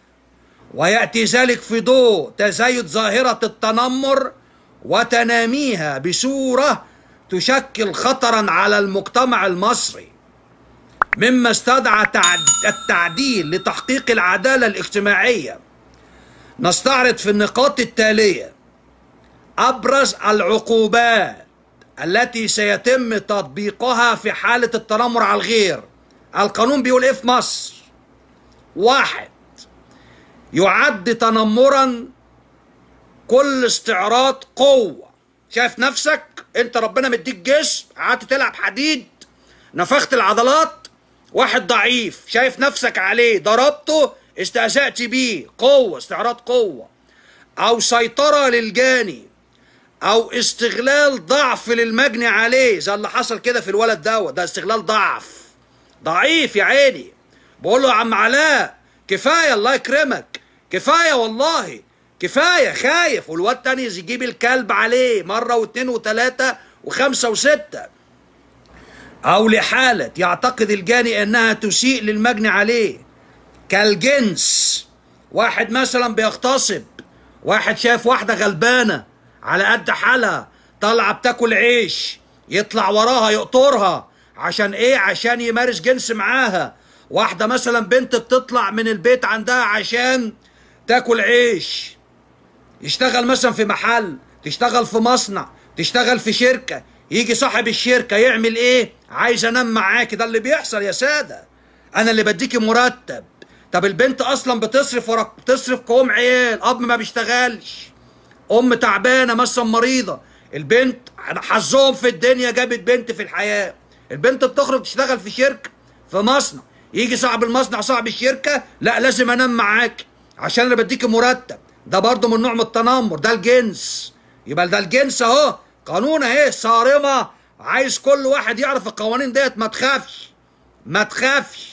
وياتي ذلك في ضوء تزايد ظاهره التنمر وتناميها بصوره تشكل خطرا على المجتمع المصري مما استدعى تعد- التعديل لتحقيق العداله الاجتماعيه نستعرض في النقاط التاليه ابرز العقوبات التي سيتم تطبيقها في حاله التنمر على الغير القانون بيقول ايه في مصر واحد يعد تنمرا كل استعراض قوه شايف نفسك انت ربنا مديك جسم قعدت تلعب حديد نفخت العضلات واحد ضعيف شايف نفسك عليه ضربته استهزأت بيه قوة استعراض قوة أو سيطرة للجاني أو استغلال ضعف للمجني عليه زي اللي حصل كده في الولد دوت ده استغلال ضعف ضعيف يا عيني بقول له يا عم علاء كفاية الله يكرمك كفاية والله كفاية خايف والواد تاني يجيب الكلب عليه مرة واثنين وثلاثة وخمسة وستة أو لحالة يعتقد الجاني أنها تسيء للمجني عليه كالجنس واحد مثلا بيغتصب واحد شايف واحدة غلبانة على قد حالها طالعة بتاكل عيش يطلع وراها يقطرها عشان ايه عشان يمارس جنس معاها واحدة مثلا بنت بتطلع من البيت عندها عشان تاكل عيش يشتغل مثلا في محل تشتغل في مصنع تشتغل في شركة يجي صاحب الشركة يعمل ايه عايز انام معاكي ده اللي بيحصل يا سادة انا اللي بديكي مرتب طب البنت اصلا بتصرف ورا بتصرف كوم عيال اب ما بيشتغلش ام تعبانه مثلا مريضه البنت حظهم في الدنيا جابت بنت في الحياه البنت بتخرج تشتغل في شركه في مصنع يجي صاحب المصنع صاحب الشركه لا لازم انام معاك عشان انا بديك مرتب ده برضه من نوع من التنمر ده الجنس يبقى ده الجنس اهو قانون اهي صارمه عايز كل واحد يعرف القوانين ديت ما تخافش ما تخافش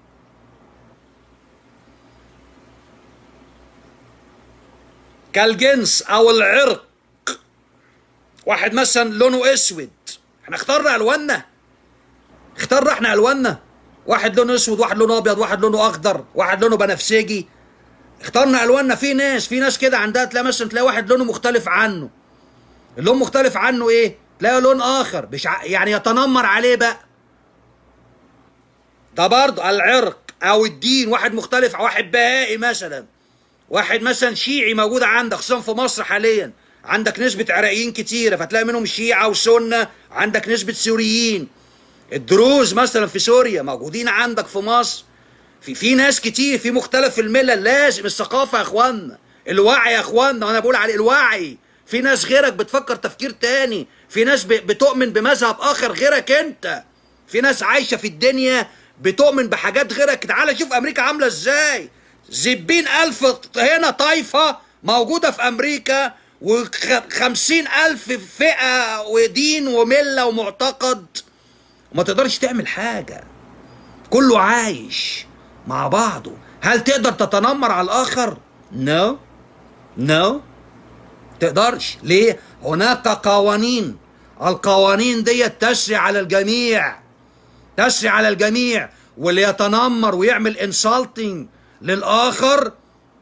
كالجنس او العرق واحد مثلا لونه اسود احنا اخترنا الواننا اخترنا احنا الواننا واحد لونه اسود واحد لونه ابيض واحد لونه اخضر واحد لونه بنفسجي اخترنا الواننا في ناس في ناس كده عندها تلاقي مثلا تلاقي واحد لونه مختلف عنه اللون مختلف عنه ايه تلاقي لون اخر مش ع... يعني يتنمر عليه بقى ده برضه العرق او الدين واحد مختلف او واحد بهائي مثلا واحد مثلا شيعي موجود عندك خصوصا في مصر حاليا عندك نسبة عراقيين كتيرة فتلاقي منهم شيعة وسنة عندك نسبة سوريين الدروز مثلا في سوريا موجودين عندك في مصر في في ناس كتير في مختلف الملل لازم الثقافة يا اخوانا الوعي يا اخوانا وانا بقول على الوعي في ناس غيرك بتفكر تفكير تاني في ناس ب- بتؤمن بمذهب اخر غيرك انت في ناس عايشة في الدنيا بتؤمن بحاجات غيرك تعال شوف امريكا عاملة ازاي زبين الف هنا طايفة موجودة في امريكا وخمسين الف فئة ودين وملة ومعتقد وما تقدرش تعمل حاجة كله عايش مع بعضه هل تقدر تتنمر على الآخر؟ نو no. نو no. تقدرش ليه؟ هناك قوانين القوانين دي تسري على الجميع تسري على الجميع واللي يتنمر ويعمل انسالتنج للآخر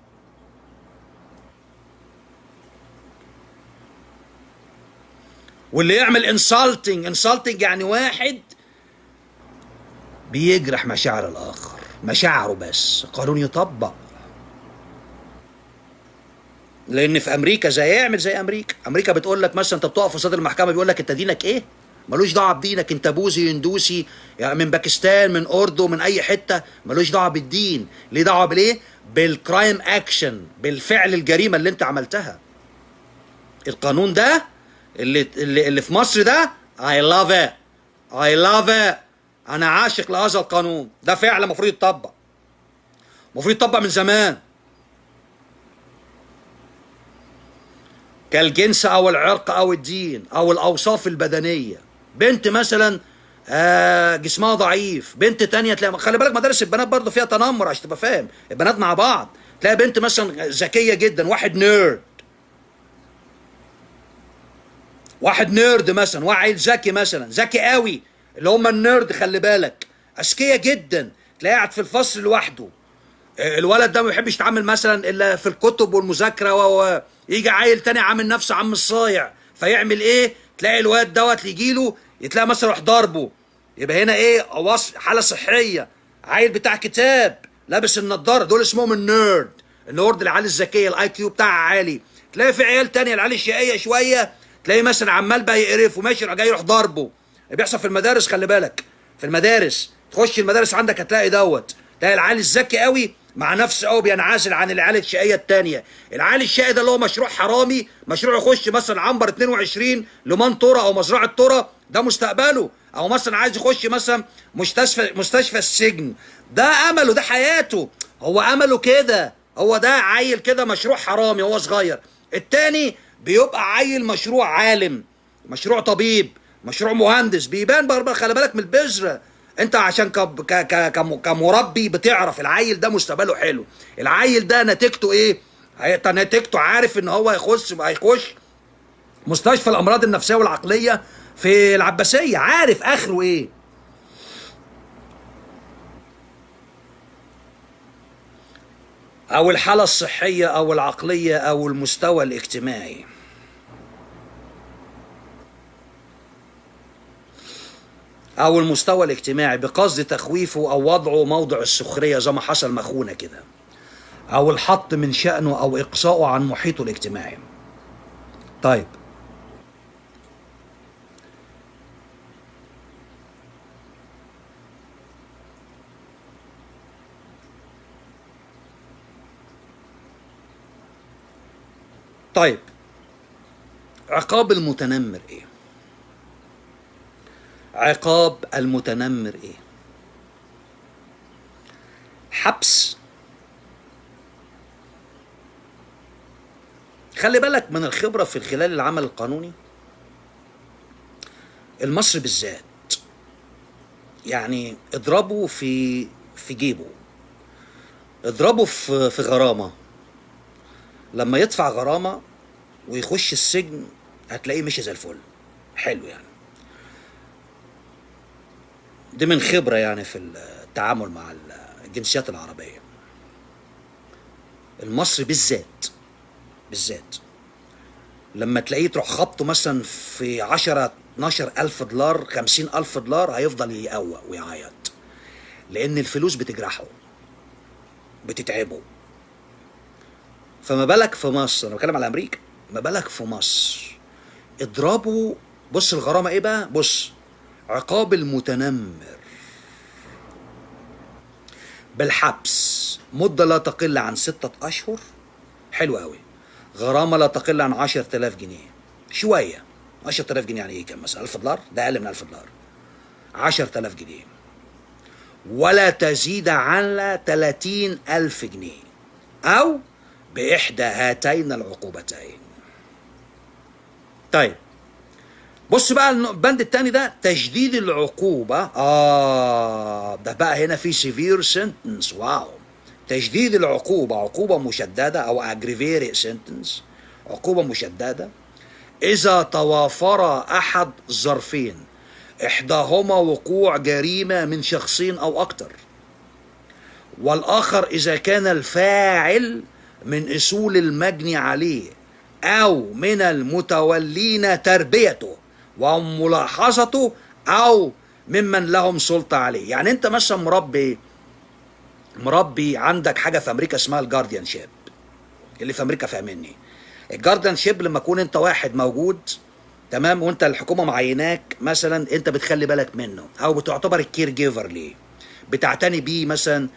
واللي يعمل انسالتنج انسالتنج يعني واحد بيجرح مشاعر الاخر مشاعره بس قانون يطبق لان في امريكا زي يعمل زي امريكا امريكا بتقول لك مثلا انت بتقف في صدر المحكمه بيقول لك انت دينك ايه ملوش دعوه بدينك انت بوذي هندوسي يعني من باكستان من اردو من اي حته ملوش دعوه بالدين ليه دعوه بالايه بالكرايم اكشن بالفعل الجريمه اللي انت عملتها القانون ده اللي اللي, اللي في مصر ده I love it I love it انا عاشق لهذا القانون ده فعل المفروض يتطبق المفروض يتطبق من زمان كالجنس او العرق او الدين او الاوصاف البدنيه بنت مثلا آه جسمها ضعيف بنت تانية تلاقي خلي بالك مدارس البنات برضه فيها تنمر عشان تبقى فاهم البنات مع بعض تلاقي بنت مثلا ذكيه جدا واحد نيرد واحد نيرد مثلا واحد ذكي مثلا ذكي قوي اللي هم النيرد خلي بالك اذكياء جدا تلاقيه قاعد في الفصل لوحده آه، الولد ده ما بيحبش يتعامل مثلا الا في الكتب والمذاكره و يجي عيل تاني عامل نفسه عم الصايع فيعمل ايه تلاقي الواد دوت يجي له يتلاقي مثلا يروح ضربه يبقى هنا ايه وصف حاله صحيه عيل بتاع كتاب لابس النضاره دول اسمهم النيرد النيرد العيال الذكيه الاي كيو بتاعها عالي تلاقي في عيال تانية العيال الشقيه شويه تلاقي مثلا عمال بقى يقرف وماشي يروح جاي يروح ضربه بيحصل في المدارس خلي بالك في المدارس تخش المدارس عندك هتلاقي دوت تلاقي العيال الذكي قوي مع نفسه قوي بينعزل عن العيال الشقيه التانية العيال الشقي ده اللي هو مشروع حرامي مشروع يخش مثلا عنبر 22 لمان ترى او مزرعه ترى ده مستقبله او مثلا عايز يخش مثلا مستشفى مستشفى السجن ده امله ده حياته هو امله كده هو ده عيل كده مشروع حرامي وهو صغير التاني بيبقى عيل مشروع عالم مشروع طبيب مشروع مهندس بيبان برضه خلي بالك من البذره انت عشان ك... ك... ك... كم- كمربي بتعرف العيل ده مستقبله حلو العيل ده نتيجته ايه هي- نتيجته عارف ان هو هيخش هيخش مستشفى الامراض النفسيه والعقليه في العباسيه عارف اخره ايه او الحاله الصحيه او العقليه او المستوى الاجتماعي او المستوى الاجتماعي بقصد تخويفه او وضعه موضع السخريه زي ما حصل مع اخونا كده او الحط من شانه او اقصائه عن محيطه الاجتماعي طيب طيب عقاب المتنمر ايه عقاب المتنمر ايه حبس خلي بالك من الخبرة في خلال العمل القانوني المصري بالذات يعني اضربه في في جيبه اضربه في في غرامة لما يدفع غرامة ويخش السجن هتلاقيه ماشي زي الفل حلو يعني دي من خبرة يعني في التعامل مع الجنسيات العربية المصري بالذات بالذات لما تلاقيه تروح خبطه مثلا في 10 12 ألف دولار 50 ألف دولار هيفضل يقوق ويعيط لان الفلوس بتجرحه بتتعبه فما بالك في مصر انا بتكلم على امريكا ما بالك في مصر اضربوا بص الغرامه ايه بقى بص عقاب المتنمر بالحبس مده لا تقل عن ستة اشهر حلو قوي غرامه لا تقل عن 10000 جنيه شويه 10000 جنيه يعني ايه كام مثلا 1000 دولار ده اقل من 1000 دولار 10000 جنيه ولا تزيد عن 30000 جنيه أو بإحدى هاتين العقوبتين طيب بص بقى البند التاني ده تجديد العقوبة آه ده بقى هنا في سيفير سنتنس واو تجديد العقوبة عقوبة مشددة أو أجريفيري سنتنس عقوبة مشددة إذا توافر أحد ظرفين إحداهما وقوع جريمة من شخصين أو أكثر والآخر إذا كان الفاعل من أصول المجني عليه أو من المتولين تربيته وملاحظته أو ممن لهم سلطة عليه يعني أنت مثلا مربي مربي عندك حاجة في أمريكا اسمها الجارديان شيب اللي في أمريكا فاهمني الجارديان شيب لما يكون أنت واحد موجود تمام وانت الحكومه معيناك مثلا انت بتخلي بالك منه او بتعتبر الكير جيفر ليه بتعتني بيه مثلا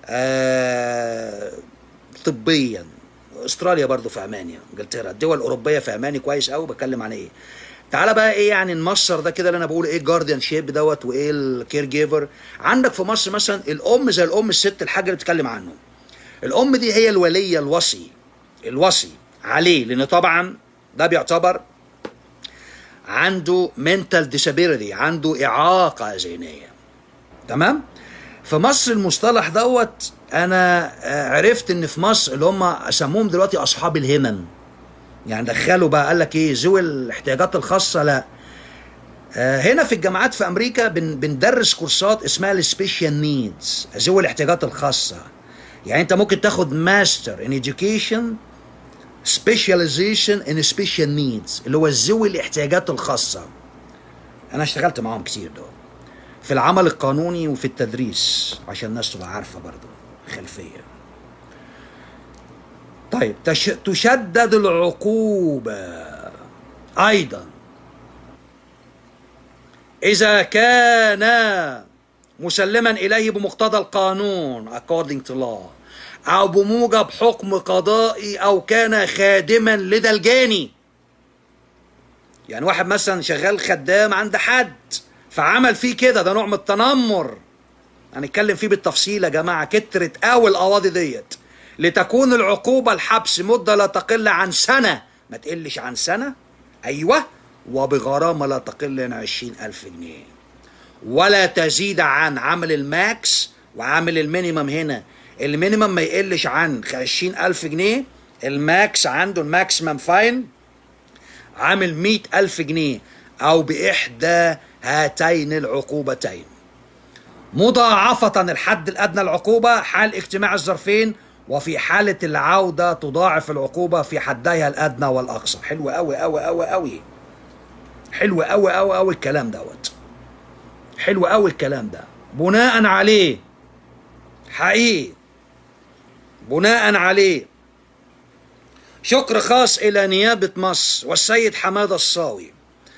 آه طبيا استراليا برضو في امانيا انجلترا الدول الاوروبيه في اماني كويس قوي بتكلم عن ايه تعالى بقى ايه يعني نمصر ده كده اللي انا بقول ايه الجارديان شيب دوت وايه الكير جيفر عندك في مصر مثلا الام زي الام الست الحاجه اللي بتتكلم عنه الام دي هي الوليه الوصي الوصي عليه لان طبعا ده بيعتبر عنده mental disability عنده إعاقة ذهنية تمام في مصر المصطلح دوت أنا آه، عرفت إن في مصر اللي هم سموهم دلوقتي أصحاب الهمم يعني دخلوا بقى قال لك إيه ذوي الاحتياجات الخاصة لا آه، هنا في الجامعات في أمريكا بن بندرس كورسات اسمها السبيشال نيدز ذوي الاحتياجات الخاصة يعني أنت ممكن تاخد ماستر in education specialization in special needs اللي هو ذوي الاحتياجات الخاصة أنا اشتغلت معاهم كتير دول في العمل القانوني وفي التدريس عشان الناس تبقى عارفة برضو خلفية طيب تش... تشدد العقوبة أيضا إذا كان مسلما إليه بمقتضى القانون according to law أو بموجب حكم قضائي أو كان خادما لدى الجاني يعني واحد مثلا شغال خدام عند حد فعمل فيه كده ده نوع من التنمر هنتكلم فيه بالتفصيل يا جماعة كترت أوي القواضي ديت لتكون العقوبة الحبس مدة لا تقل عن سنة ما تقلش عن سنة أيوة وبغرامة لا تقل عن عشرين ألف جنيه ولا تزيد عن عمل الماكس وعامل المينيمم هنا المينيمم ما يقلش عن 20000 جنيه الماكس عنده الماكسيمم فاين عامل 100000 جنيه أو بإحدى هاتين العقوبتين مضاعفة الحد الأدنى العقوبة حال اجتماع الظرفين وفي حالة العودة تضاعف العقوبة في حديها الأدنى والأقصى حلو أوي أوي أوي أوي حلو أوي أوي أوي الكلام دوت حلو أوي الكلام ده بناء عليه حقيقي بناء عليه شكر خاص إلى نيابة مصر والسيد حمادة الصاوي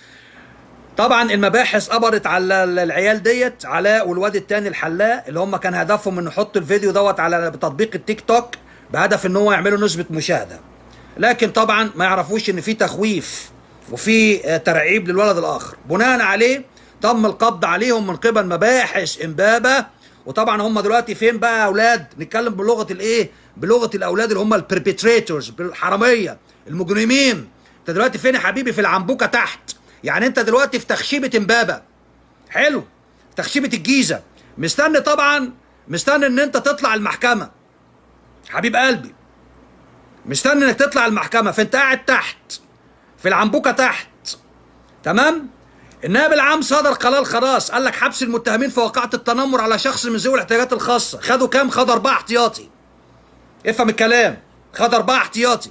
طبعا المباحث قبضت على العيال ديت علاء والواد التاني الحلاق اللي هم كان هدفهم ان يحطوا الفيديو دوت على تطبيق التيك توك بهدف ان هو يعملوا نسبة مشاهدة لكن طبعا ما يعرفوش ان في تخويف وفي آه، ترعيب للولد الاخر بناء عليه تم القبض عليهم من قبل مباحث امبابه وطبعا هم دلوقتي فين بقى يا اولاد نتكلم بلغه الايه بلغه الاولاد اللي هم البربيتريتورز بالحراميه المجرمين انت دلوقتي فين يا حبيبي في العنبوكه تحت يعني انت دلوقتي في تخشيبه امبابه حلو تخشيبه الجيزه مستني طبعا مستني ان انت تطلع المحكمه حبيب قلبي مستني انك تطلع المحكمه فانت قاعد تحت في العنبوكه تحت تمام النائب العام صدر قرار خلاص قال لك حبس المتهمين في واقعة التنمر على شخص من ذوي الاحتياجات الخاصة خدوا كام خد أربعة احتياطي افهم الكلام خد أربعة احتياطي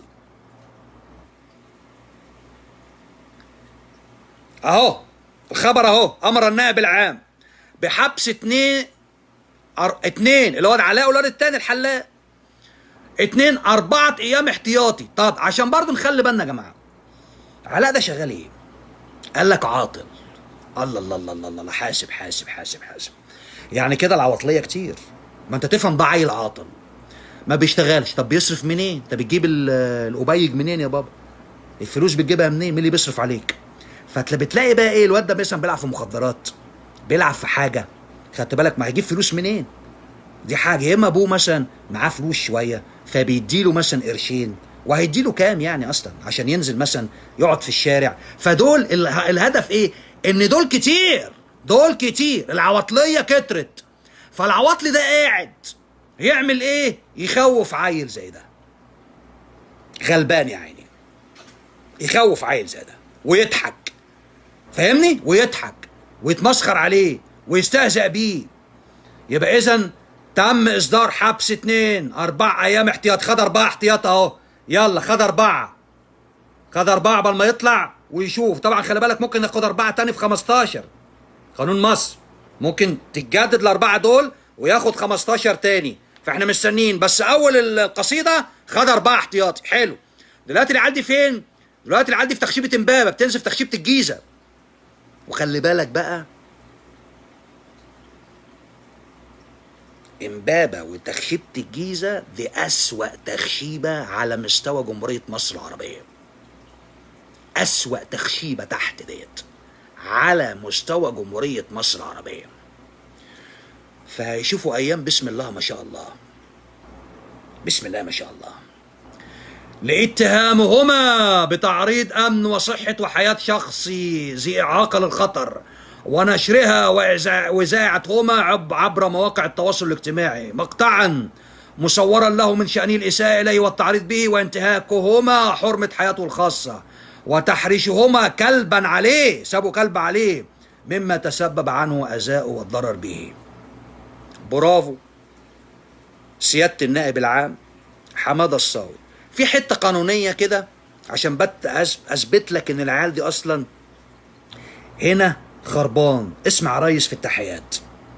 أهو الخبر أهو أمر النائب العام بحبس اتنين أر... اتنين اللي هو العلاء والواد التاني الحلاق اتنين أربعة أيام احتياطي طب عشان برضو نخلي بالنا يا جماعة علاء ده شغال إيه؟ قال لك عاطل الله الله الله الله الله حاسب حاسب حاسب حاسب يعني كده العواطلية كتير ما أنت تفهم ده عيل عاطل ما بيشتغلش طب بيصرف منين؟ أنت بتجيب ال- الأبيج منين يا بابا؟ الفلوس بتجيبها منين؟ مين اللي بيصرف عليك؟ فتلاقي بتلاقي بقى ايه الواد ده مثلا بيلعب في مخدرات بيلعب في حاجه خدت بالك ما هيجيب فلوس منين؟ دي حاجه يا اما ابوه مثلا معاه فلوس شويه فبيديله مثلا قرشين وهيديله كام يعني اصلا عشان ينزل مثلا يقعد في الشارع فدول ال- الهدف ايه؟ ان دول كتير دول كتير العواطليه كترت فالعواطلي ده قاعد يعمل ايه؟ يخوف عيل زي ده غلبان يا عيني يخوف عيل زي ده ويضحك فاهمني ويضحك ويتمسخر عليه ويستهزأ بيه يبقى اذا تم اصدار حبس اتنين اربع ايام احتياط خد اربعه احتياط اهو يلا خد اربعه خد اربعه قبل ما يطلع ويشوف طبعا خلي بالك ممكن ياخد اربعه تاني في 15 قانون مصر ممكن تتجدد الاربعه دول وياخد 15 تاني فاحنا مستنيين بس اول القصيده خد اربعه احتياطي حلو دلوقتي العيال دي فين؟ دلوقتي العيال دي في تخشيبه امبابه بتنزل في تخشيبه الجيزه وخلي بالك بقى امبابة وتخشيبة الجيزة دي أسوأ تخشيبة على مستوى جمهورية مصر العربية أسوأ تخشيبة تحت ديت على مستوى جمهورية مصر العربية فهيشوفوا أيام بسم الله ما شاء الله بسم الله ما شاء الله لاتهامهما بتعريض امن وصحه وحياه شخصي ذي اعاقه للخطر ونشرها وإذاع- واذاعتهما عب- عبر مواقع التواصل الاجتماعي مقطعا مصورا له من شانه الاساءه اليه والتعريض به وانتهاكهما حرمه حياته الخاصه وتحريشهما كلبا عليه سابوا كلب عليه مما تسبب عنه اذاه والضرر به برافو سياده النائب العام حماده الصاوي في حته قانونيه كده عشان بت أث- اثبت لك ان العيال دي اصلا هنا خربان اسمع ريس في التحيات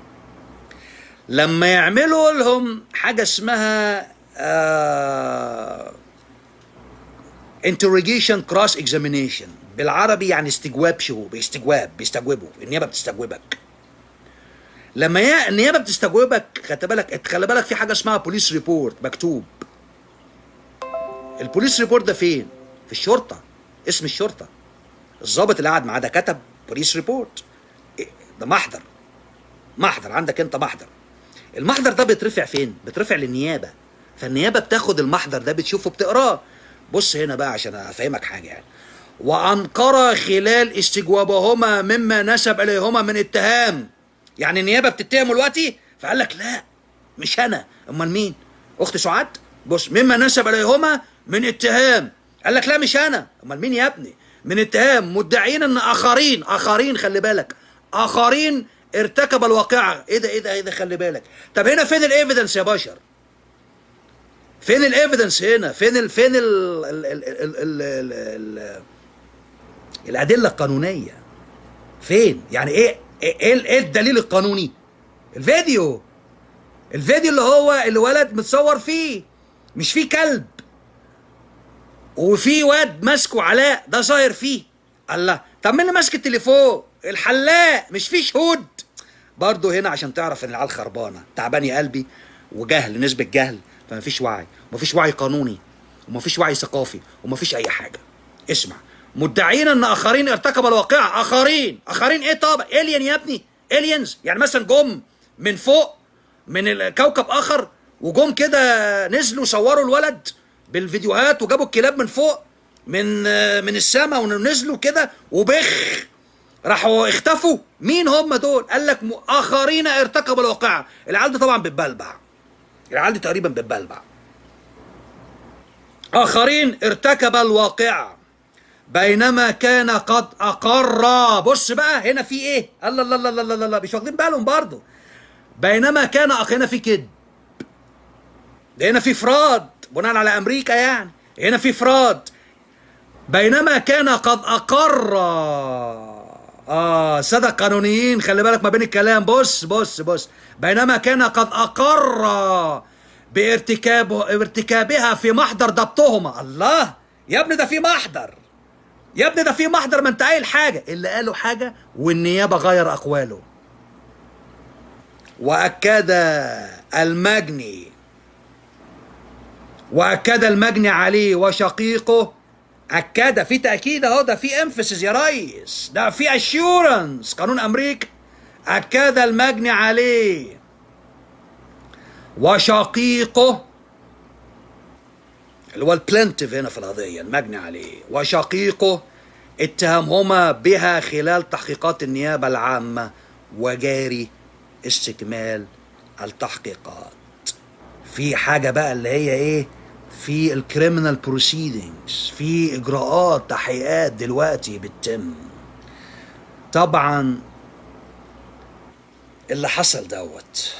لما يعملوا لهم حاجه اسمها آه interrogation cross examination بالعربي يعني استجواب شو باستجواب بيستجوبوا النيابه بتستجوبك لما هي النيابه بتستجوبك خدت بالك خلي بالك في حاجه اسمها بوليس ريبورت مكتوب البوليس ريبورت ده فين؟ في الشرطه اسم الشرطه الضابط اللي قاعد معاه ده كتب بوليس ريبورت إيه، ده محضر محضر عندك انت محضر المحضر ده بيترفع فين؟ بيترفع للنيابه فالنيابه بتاخد المحضر ده بتشوفه بتقراه بص هنا بقى عشان افهمك حاجه يعني وانكر خلال استجوابهما مما نسب اليهما من اتهام يعني النيابه بتتهمه دلوقتي فقال لك لا مش انا امال مين اخت سعاد بص مما نسب اليهما من اتهام قال لك لا مش انا امال مين يا ابني من اتهام مدعين ان اخرين اخرين خلي بالك اخرين ارتكب الواقعه ايه ده ايه ده ايه ده خلي بالك طب هنا فين الايفيدنس يا بشر فين الايفيدنس هنا فين ال فين ال ال ال ال ال ال ال الادله القانونيه فين يعني ايه ايه ايه إيه الدليل القانوني الفيديو الفيديو اللي هو الولد متصور فيه مش فيه كلب وفي واد ماسكه علاء ده ظاهر فيه الله طب مين اللي ماسك التليفون الحلاق مش فيه شهود برضه هنا عشان تعرف ان العيال خربانه تعبان يا قلبي وجهل نسبه جهل فمفيش وعي مفيش وعي قانوني ومفيش وعي ثقافي ومفيش اي حاجه اسمع مدعين ان اخرين ارتكبوا الواقعه اخرين اخرين ايه طب الين يا ابني الينز يعني مثلا جم من فوق من الكوكب اخر وجم كده نزلوا صوروا الولد بالفيديوهات وجابوا الكلاب من فوق من من السماء ونزلوا كده وبخ راحوا اختفوا مين هم دول قال لك م- اخرين ارتكبوا الواقعه العيال دي طبعا بتبلبع العيال دي تقريبا بتبلبع اخرين ارتكب الواقعه بينما كان قد اقر بص بقى هنا في ايه الله الله الله الله الله الله مش واخدين بالهم برضه بينما كان أخ هنا في كذب ده هنا في فراد بناء على امريكا يعني هنا في فراد بينما كان قد اقر اه الساده القانونيين خلي بالك ما بين الكلام بص بص بص بينما كان قد اقر بارتكابه ارتكابها في محضر ضبطهما الله يا ابني ده في محضر يا ابني ده في محضر ما انت قايل حاجه اللي قالوا حاجه والنيابه غير اقواله واكد المجني واكد المجني عليه وشقيقه اكد في تاكيد اهو ده في امفسيس يا ريس ده في اشورنس قانون امريكا اكد المجني عليه وشقيقه اللي هو البلنتيف هنا في القضيه المجني عليه وشقيقه اتهمهما بها خلال تحقيقات النيابه العامه وجاري استكمال التحقيقات في حاجه بقى اللي هي ايه في الكريمنال بروسيدنجز في اجراءات تحقيقات دلوقتي بتتم طبعا اللي حصل دوت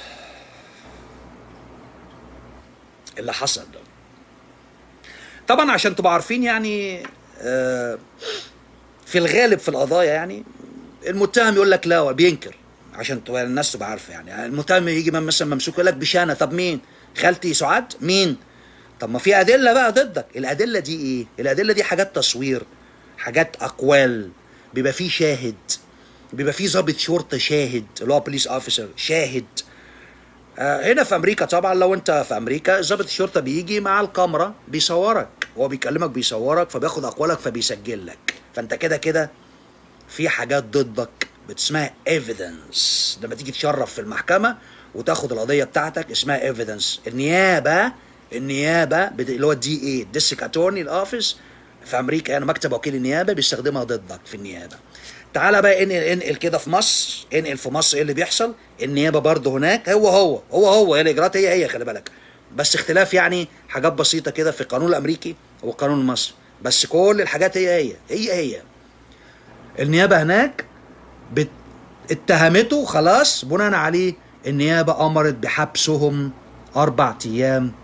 اللي حصل ده طبعا عشان تبقوا عارفين يعني آه، في الغالب في القضايا يعني المتهم يقول لك لا هو بينكر عشان تبقى الناس تبقى عارفه يعني المتهم يجي مثلا ممسوك يقول لك بشانه طب مين؟ خالتي سعاد؟ مين؟ طب ما في ادله بقى ضدك الادله دي ايه؟ الادله دي حاجات تصوير حاجات اقوال بيبقى فيه شاهد بيبقى فيه ضابط شرطه شاهد اللي هو بوليس اوفيسر شاهد آه، هنا في امريكا طبعا لو انت في امريكا ضابط الشرطه بيجي مع الكاميرا بيصورك هو بيكلمك بيصورك فبياخد اقوالك فبيسجل لك فانت كده كده في حاجات ضدك اسمها ايفيدنس لما تيجي تشرف في المحكمه وتاخد القضيه بتاعتك اسمها ايفيدنس النيابه النيابه بت- اللي هو الدي اي ديستريكت اتورني الاوفيس في امريكا يعني مكتب وكيل النيابه بيستخدمها ضدك في النيابه تعالى بقى انقل انقل كده في مصر انقل في مصر ايه اللي بيحصل النيابه برضه هناك هو هو هو هو هي الاجراءات هي هي خلي بالك بس اختلاف يعني حاجات بسيطه كده في القانون الامريكي والقانون المصري بس كل الحاجات هي هي هي هي النيابه هناك بت... اتهمته خلاص بناء عليه النيابه امرت بحبسهم اربع ايام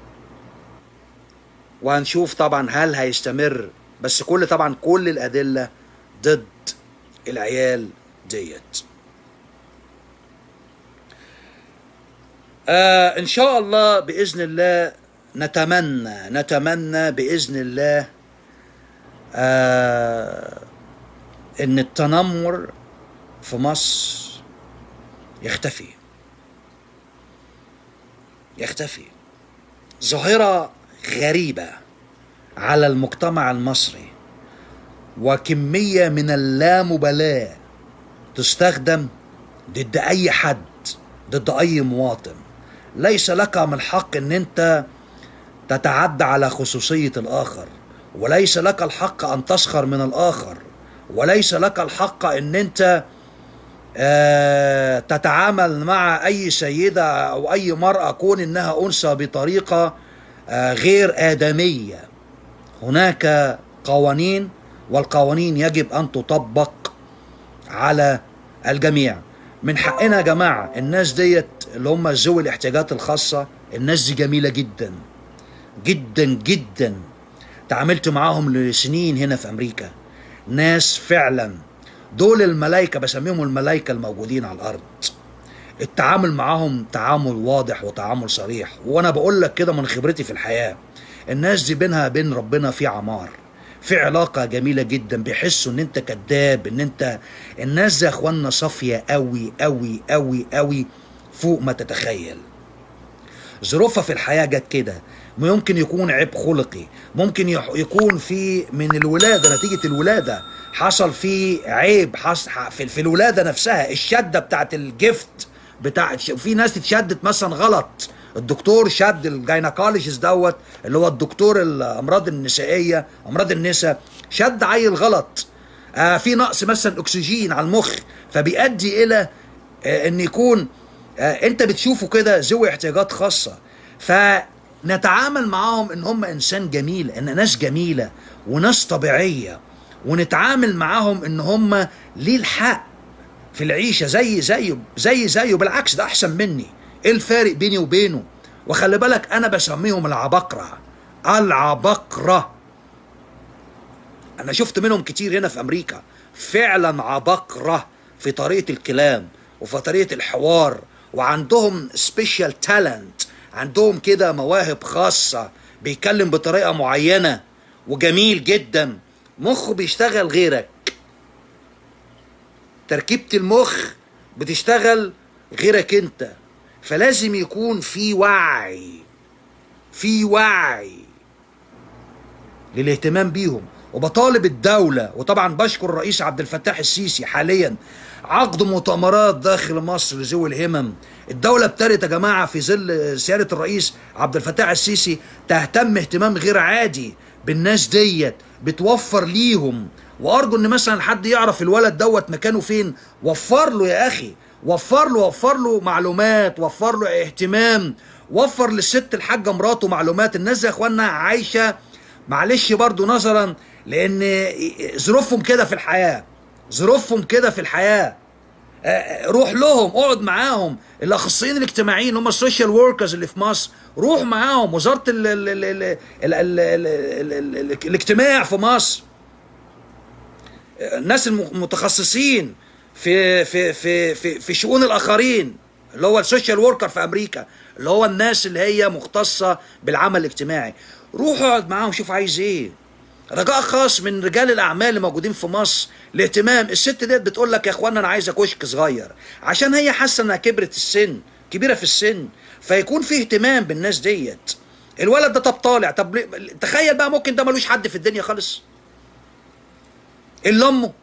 وهنشوف طبعا هل هيستمر بس كل طبعا كل الادله ضد العيال ديت آه ان شاء الله باذن الله نتمنى نتمنى باذن الله آه ان التنمر في مصر يختفي يختفي ظاهره غريبه على المجتمع المصري وكميه من اللامبالاه تستخدم ضد اي حد ضد اي مواطن ليس لك من حق ان انت تتعدى على خصوصيه الاخر وليس لك الحق ان تسخر من الاخر وليس لك الحق ان انت آه، تتعامل مع اي سيده او اي مراه كون انها انثى بطريقه آه، غير ادميه هناك قوانين والقوانين يجب ان تطبق على الجميع من حقنا يا جماعه الناس ديت اللي هم ذوي الاحتياجات الخاصه الناس دي جميله جدا جدا جدا تعاملت معاهم لسنين هنا في امريكا ناس فعلا دول الملائكه بسميهم الملائكه الموجودين على الارض التعامل معاهم تعامل واضح وتعامل صريح وانا بقول لك كده من خبرتي في الحياه الناس دي بينها بين ربنا في عمار في علاقة جميلة جدا بيحسوا ان انت كذاب ان انت الناس دي يا اخوانا صافية قوي قوي قوي قوي فوق ما تتخيل ظروفها في الحياة جت كده ممكن يكون عيب خلقي ممكن يح- يكون في من الولادة نتيجة الولادة حصل في عيب حص في, في الولادة نفسها الشدة بتاعت الجفت بتاع في ناس اتشدت مثلا غلط الدكتور شد الجاينكولوجيست دوت اللي هو الدكتور الامراض النسائيه امراض النساء شد عيل غلط آه في نقص مثلا اكسجين على المخ فبيؤدي الى آه ان يكون آه انت بتشوفه كده ذوي احتياجات خاصه فنتعامل معاهم ان هم انسان جميل ان ناس جميله وناس طبيعيه ونتعامل معاهم ان هم ليه الحق في العيشه زي زيه زي زيه بالعكس ده احسن مني ايه الفارق بيني وبينه وخلي بالك انا بسميهم العبقرة العبقرة انا شفت منهم كتير هنا في امريكا فعلا عبقرة في طريقة الكلام وفي طريقة الحوار وعندهم سبيشال تالنت عندهم كده مواهب خاصة بيتكلم بطريقة معينة وجميل جدا مخه بيشتغل غيرك تركيبة المخ بتشتغل غيرك انت فلازم يكون في وعي في وعي للاهتمام بيهم وبطالب الدولة وطبعا بشكر الرئيس عبد الفتاح السيسي حاليا عقد مؤتمرات داخل مصر لذوي الهمم الدولة ابتدت يا جماعة في ظل سيادة الرئيس عبد الفتاح السيسي تهتم اهتمام غير عادي بالناس ديت بتوفر ليهم وارجو ان مثلا حد يعرف الولد دوت مكانه فين وفر له يا اخي وفر له وفر له معلومات وفر له اهتمام وفر للست الحاجه مراته معلومات الناس يا اخوانا عايشه معلش برضو نظرا لان ظروفهم كده في الحياه ظروفهم كده في الحياه آه، روح لهم اقعد معاهم الاخصائيين الاجتماعيين هم السوشيال وركرز اللي في مصر روح معاهم وزاره ال ال ال ال ال ال ال ال ال ال الاجتماع في مصر الناس المتخصصين في في في في في شؤون الاخرين اللي هو السوشيال وركر في امريكا اللي هو الناس اللي هي مختصه بالعمل الاجتماعي روح اقعد معاهم شوف عايز ايه رجاء خاص من رجال الاعمال اللي موجودين في مصر الاهتمام الست ديت بتقول لك يا اخوانا انا عايزه كشك صغير عشان هي حاسه انها كبرت السن كبيره في السن فيكون في اهتمام بالناس ديت الولد ده طب طالع طب ليه- تخيل بقى ممكن ده ملوش حد في الدنيا خالص الا امه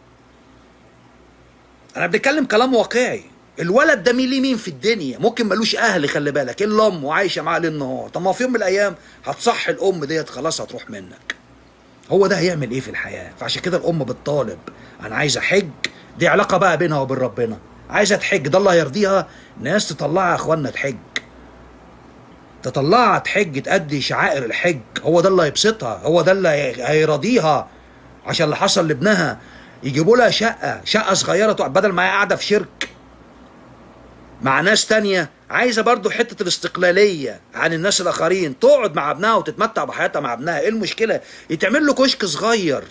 انا بنتكلم كلام واقعي الولد ده مين ليه مين في الدنيا ممكن ملوش اهل خلي بالك الا امه عايشه معاه ليل نهار طب ما في يوم من الايام هتصح الام ديت خلاص هتروح منك هو ده هيعمل ايه في الحياه فعشان كده الام بتطالب انا عايز احج دي علاقه بقى بينها وبين ربنا عايزه تحج ده الله يرضيها ناس تطلعها يا اخوانا تحج تطلعها تحج تأدي شعائر الحج هو ده اللي هيبسطها هو ده اللي هي- هيرضيها عشان اللي حصل لابنها يجيبوا لها شقة شقة صغيرة تقعد بدل ما هي قاعدة في شرك مع ناس تانية عايزة برضو حتة الاستقلالية عن الناس الآخرين تقعد مع ابنها وتتمتع بحياتها مع ابنها ايه المشكلة يتعمل له كشك صغير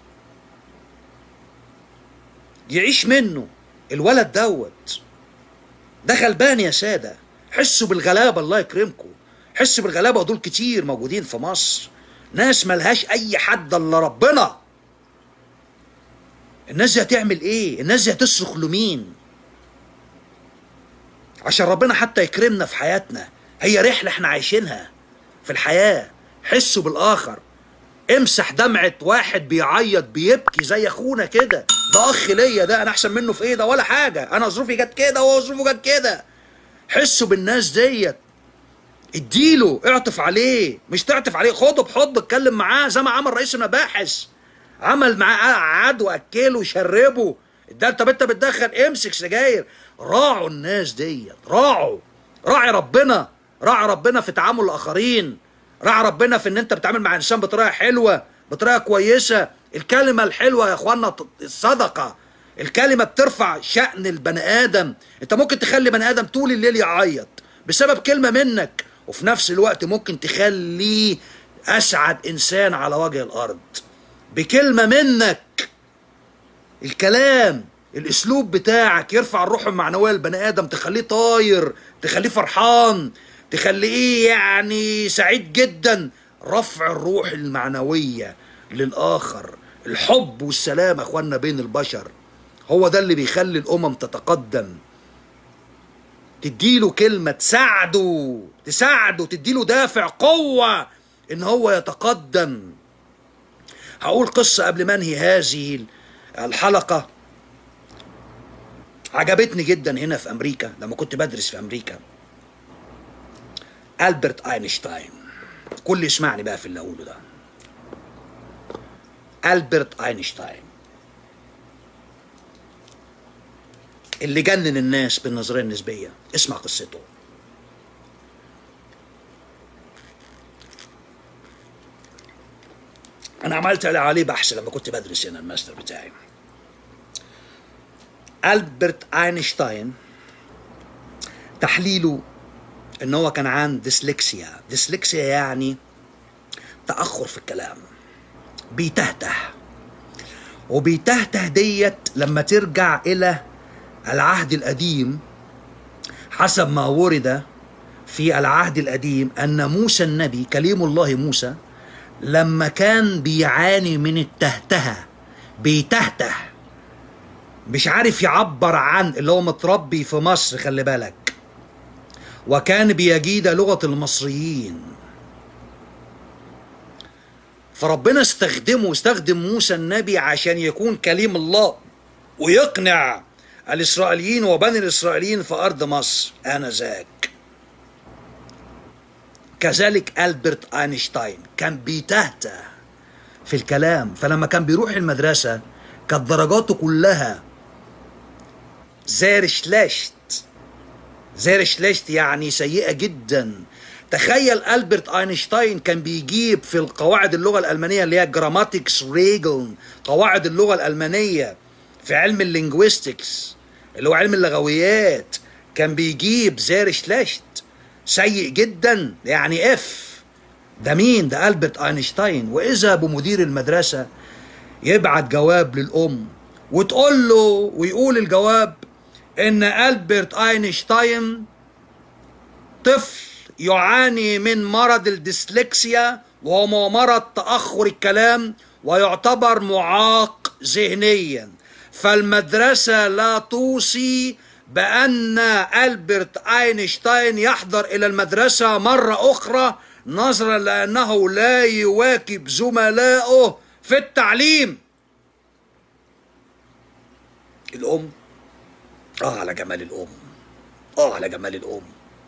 يعيش منه الولد دوت ده غلبان يا سادة حسوا بالغلابة الله يكرمكم حسوا بالغلابة ودول كتير موجودين في مصر ناس ملهاش أي حد إلا ربنا الناس دي هتعمل إيه؟ الناس دي هتصرخ لمين؟ عشان ربنا حتى يكرمنا في حياتنا هي رحلة احنا عايشينها في الحياة حسوا بالآخر امسح دمعة واحد بيعيط بيبكي زي اخونا كده ده اخ ليا ده انا احسن منه في ايه ده ولا حاجة انا ظروفي جت كده وهو ظروفه جت كده حسوا بالناس ديت اديله اعطف عليه مش تعطف عليه خده بحضن اتكلم معاه زي ما عمل رئيس المباحث عمل معاه قعد واكله وشربه ده طب انت بتدخن امسك سجاير راعوا الناس ديت راعوا راعي ربنا راعي ربنا في تعامل الاخرين راعي ربنا في ان انت بتتعامل مع انسان بطريقه حلوه بطريقه كويسه الكلمه الحلوه يا اخوانا الصدقه الكلمه بترفع شأن البني ادم انت ممكن تخلي بني ادم طول الليل يعيط بسبب كلمه منك وفي نفس الوقت ممكن تخليه اسعد انسان على وجه الارض بكلمه منك الكلام الاسلوب بتاعك يرفع الروح المعنويه للبني ادم تخليه طاير تخليه فرحان تخليه يعني سعيد جدا رفع الروح المعنويه للاخر الحب والسلام يا اخوانا بين البشر هو ده اللي بيخلي الامم تتقدم تديله كلمه تساعده تساعده تديله دافع قوه ان هو يتقدم هقول قصه قبل ما انهي هذه الحلقه عجبتني جدا هنا في امريكا لما كنت بدرس في امريكا البرت اينشتاين كل يسمعني بقى في اللي اقوله ده البرت اينشتاين اللي جنن الناس بالنظريه النسبيه اسمع قصته انا عملت عليه بحث لما كنت بدرس هنا الماستر بتاعي البرت اينشتاين تحليله ان هو كان عنده ديسلكسيا ديسلكسيا يعني تاخر في الكلام بيتهته وبيتهته ديت لما ترجع الى العهد القديم حسب ما ورد في العهد القديم ان موسى النبي كليم الله موسى لما كان بيعاني من التهتهه بيتهته مش عارف يعبر عن اللي هو متربي في مصر خلي بالك وكان بيجيد لغه المصريين فربنا استخدمه استخدم موسى النبي عشان يكون كليم الله ويقنع الإسرائيليين وبني الإسرائيليين في أرض مصر آنذاك كذلك ألبرت أينشتاين كان بيتهته في الكلام فلما كان بيروح المدرسة كانت درجاته كلها زير شلاشت زير شلاشت يعني سيئة جدا تخيل ألبرت أينشتاين كان بيجيب في القواعد اللغة الألمانية اللي هي جراماتيكس ريجل قواعد اللغة الألمانية في علم اللينجويستكس اللي هو علم اللغويات كان بيجيب زير شلاشت سيء جدا يعني اف ده مين ده ألبرت أينشتاين وإذا بمدير المدرسة يبعت جواب للأم وتقول له ويقول الجواب إن ألبرت أينشتاين طفل يعاني من مرض الديسلكسيا وهو مرض تأخر الكلام ويعتبر معاق ذهنيا فالمدرسة لا توصي بأن ألبرت أينشتاين يحضر إلى المدرسة مرة أخرى نظرا لأنه لا يواكب زملائه في التعليم الأم آه على جمال الأم آه على جمال الأم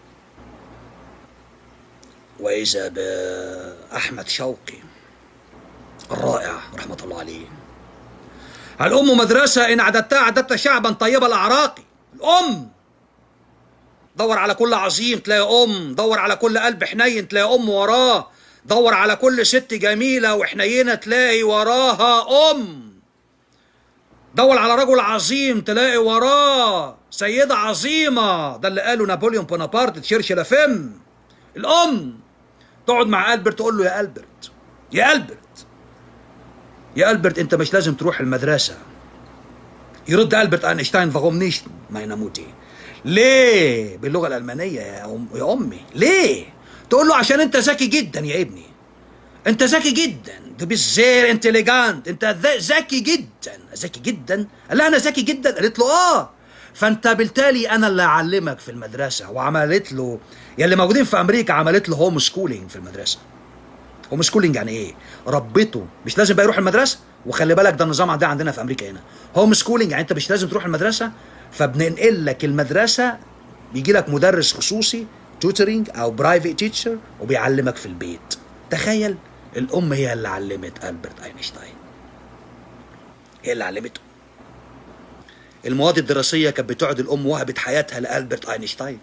وإذا بأحمد شوقي الرائع رحمة الله عليه الأم مدرسة إن عددتها عددت شعبا طيب الأعراق الأم دور على كل عظيم تلاقي أم دور على كل قلب حنين تلاقي أم وراه دور على كل ست جميلة وحنينة تلاقي وراها أم دور على رجل عظيم تلاقي وراه سيدة عظيمة ده اللي قاله نابليون بونابرت تشرشل فم الأم تقعد مع ألبرت تقول له يا ألبرت يا ألبرت يا ألبرت أنت مش لازم تروح المدرسة يرد ألبرت أينشتاين فغم نيش ما يناموتي ليه باللغة الألمانية يا, أم يا أمي ليه تقول له عشان أنت ذكي جدا يا ابني أنت ذكي جدا ده بالزير انتليجانت أنت ذكي جدا ذكي جدا قال لها أنا ذكي جدا قالت له آه فأنت بالتالي أنا اللي أعلمك في المدرسة وعملت له يا اللي موجودين في أمريكا عملت له هوم سكولينج في المدرسة هوم سكولينج يعني ايه؟ ربته مش لازم بقى يروح المدرسه وخلي بالك ده النظام ده عندنا في امريكا هنا هوم سكولينج يعني انت مش لازم تروح المدرسه فبننقل لك المدرسه بيجي لك مدرس خصوصي توترينج او برايفت تيتشر وبيعلمك في البيت تخيل الام هي اللي علمت البرت اينشتاين هي اللي علمته المواد الدراسيه كانت بتقعد الام وهبت حياتها لالبرت اينشتاين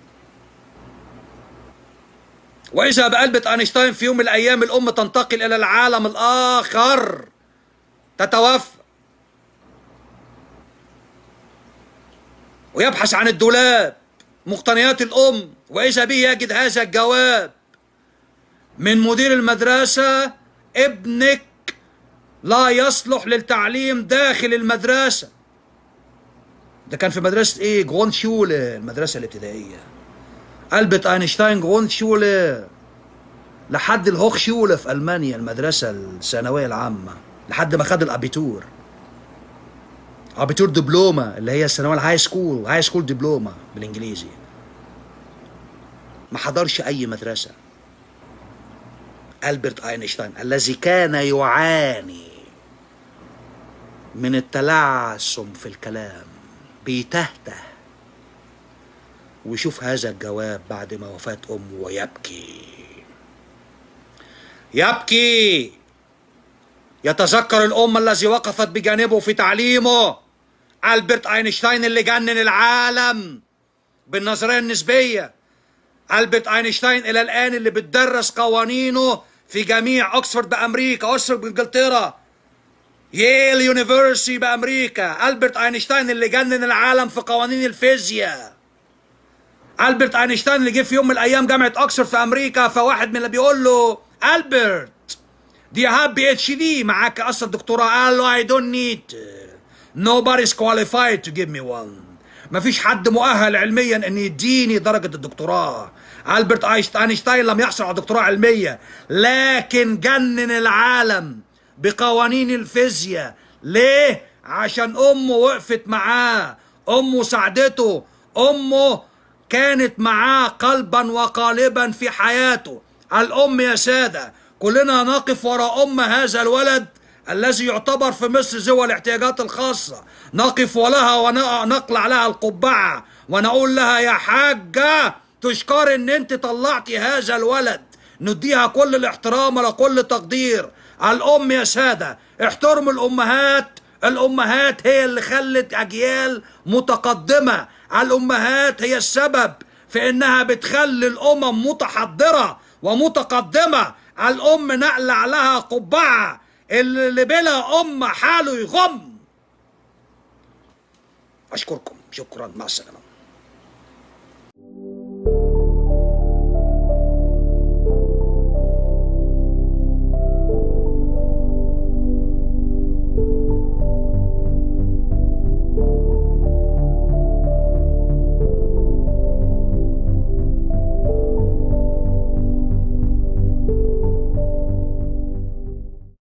وإذا بألبرت أينشتاين في يوم من الأيام الأم تنتقل إلى العالم الآخر تتوفى ويبحث عن الدولاب مقتنيات الأم وإذا به يجد هذا الجواب من مدير المدرسة ابنك لا يصلح للتعليم داخل المدرسة ده كان في مدرسة إيه جون شولة المدرسة الابتدائية ألبرت أينشتاين جروندشولة لحد الهوخشولة في ألمانيا المدرسة الثانوية العامة لحد ما خد الأبيتور أبيتور دبلومة اللي هي الثانوية الهاي سكول هاي سكول دبلومة بالإنجليزي ما حضرش أي مدرسة ألبرت أينشتاين الذي كان يعاني من التلعثم في الكلام بيتهته ويشوف هذا الجواب بعد ما وفاة أمه ويبكي يبكي يتذكر الأم الذي وقفت بجانبه في تعليمه ألبرت أينشتاين اللي جنن العالم بالنظرية النسبية ألبرت أينشتاين إلى الآن اللي بتدرس قوانينه في جميع أكسفورد بأمريكا أوكسفورد بإنجلترا ييل يونيفرسيتي بأمريكا ألبرت أينشتاين اللي جنن العالم في قوانين الفيزياء البرت اينشتاين اللي جه في يوم من الايام جامعه اوكسفورد في امريكا فواحد من اللي بيقول له البرت دي هاب بي اتش دي معاك اصلا دكتوراه قال له اي دونت نيد nobody's qualified to give me one مفيش حد مؤهل علميا ان يديني درجة الدكتوراه البرت أينشت- اينشتاين لم يحصل على دكتوراه علمية لكن جنن العالم بقوانين الفيزياء ليه عشان امه وقفت معاه امه ساعدته امه كانت معاه قلبا وقالبا في حياته الام يا ساده كلنا نقف وراء ام هذا الولد الذي يعتبر في مصر ذوي الاحتياجات الخاصة نقف ولها ونقلع لها القبعة ونقول لها يا حاجة تشكر ان انت طلعتي هذا الولد نديها كل الاحترام وكل تقدير الام يا سادة احترموا الامهات الامهات هي اللي خلت اجيال متقدمة الامهات هي السبب في انها بتخلي الامم متحضرة ومتقدمة الام نقلع لها قبعة اللي بلا ام حاله يغم اشكركم شكرا مع السلامه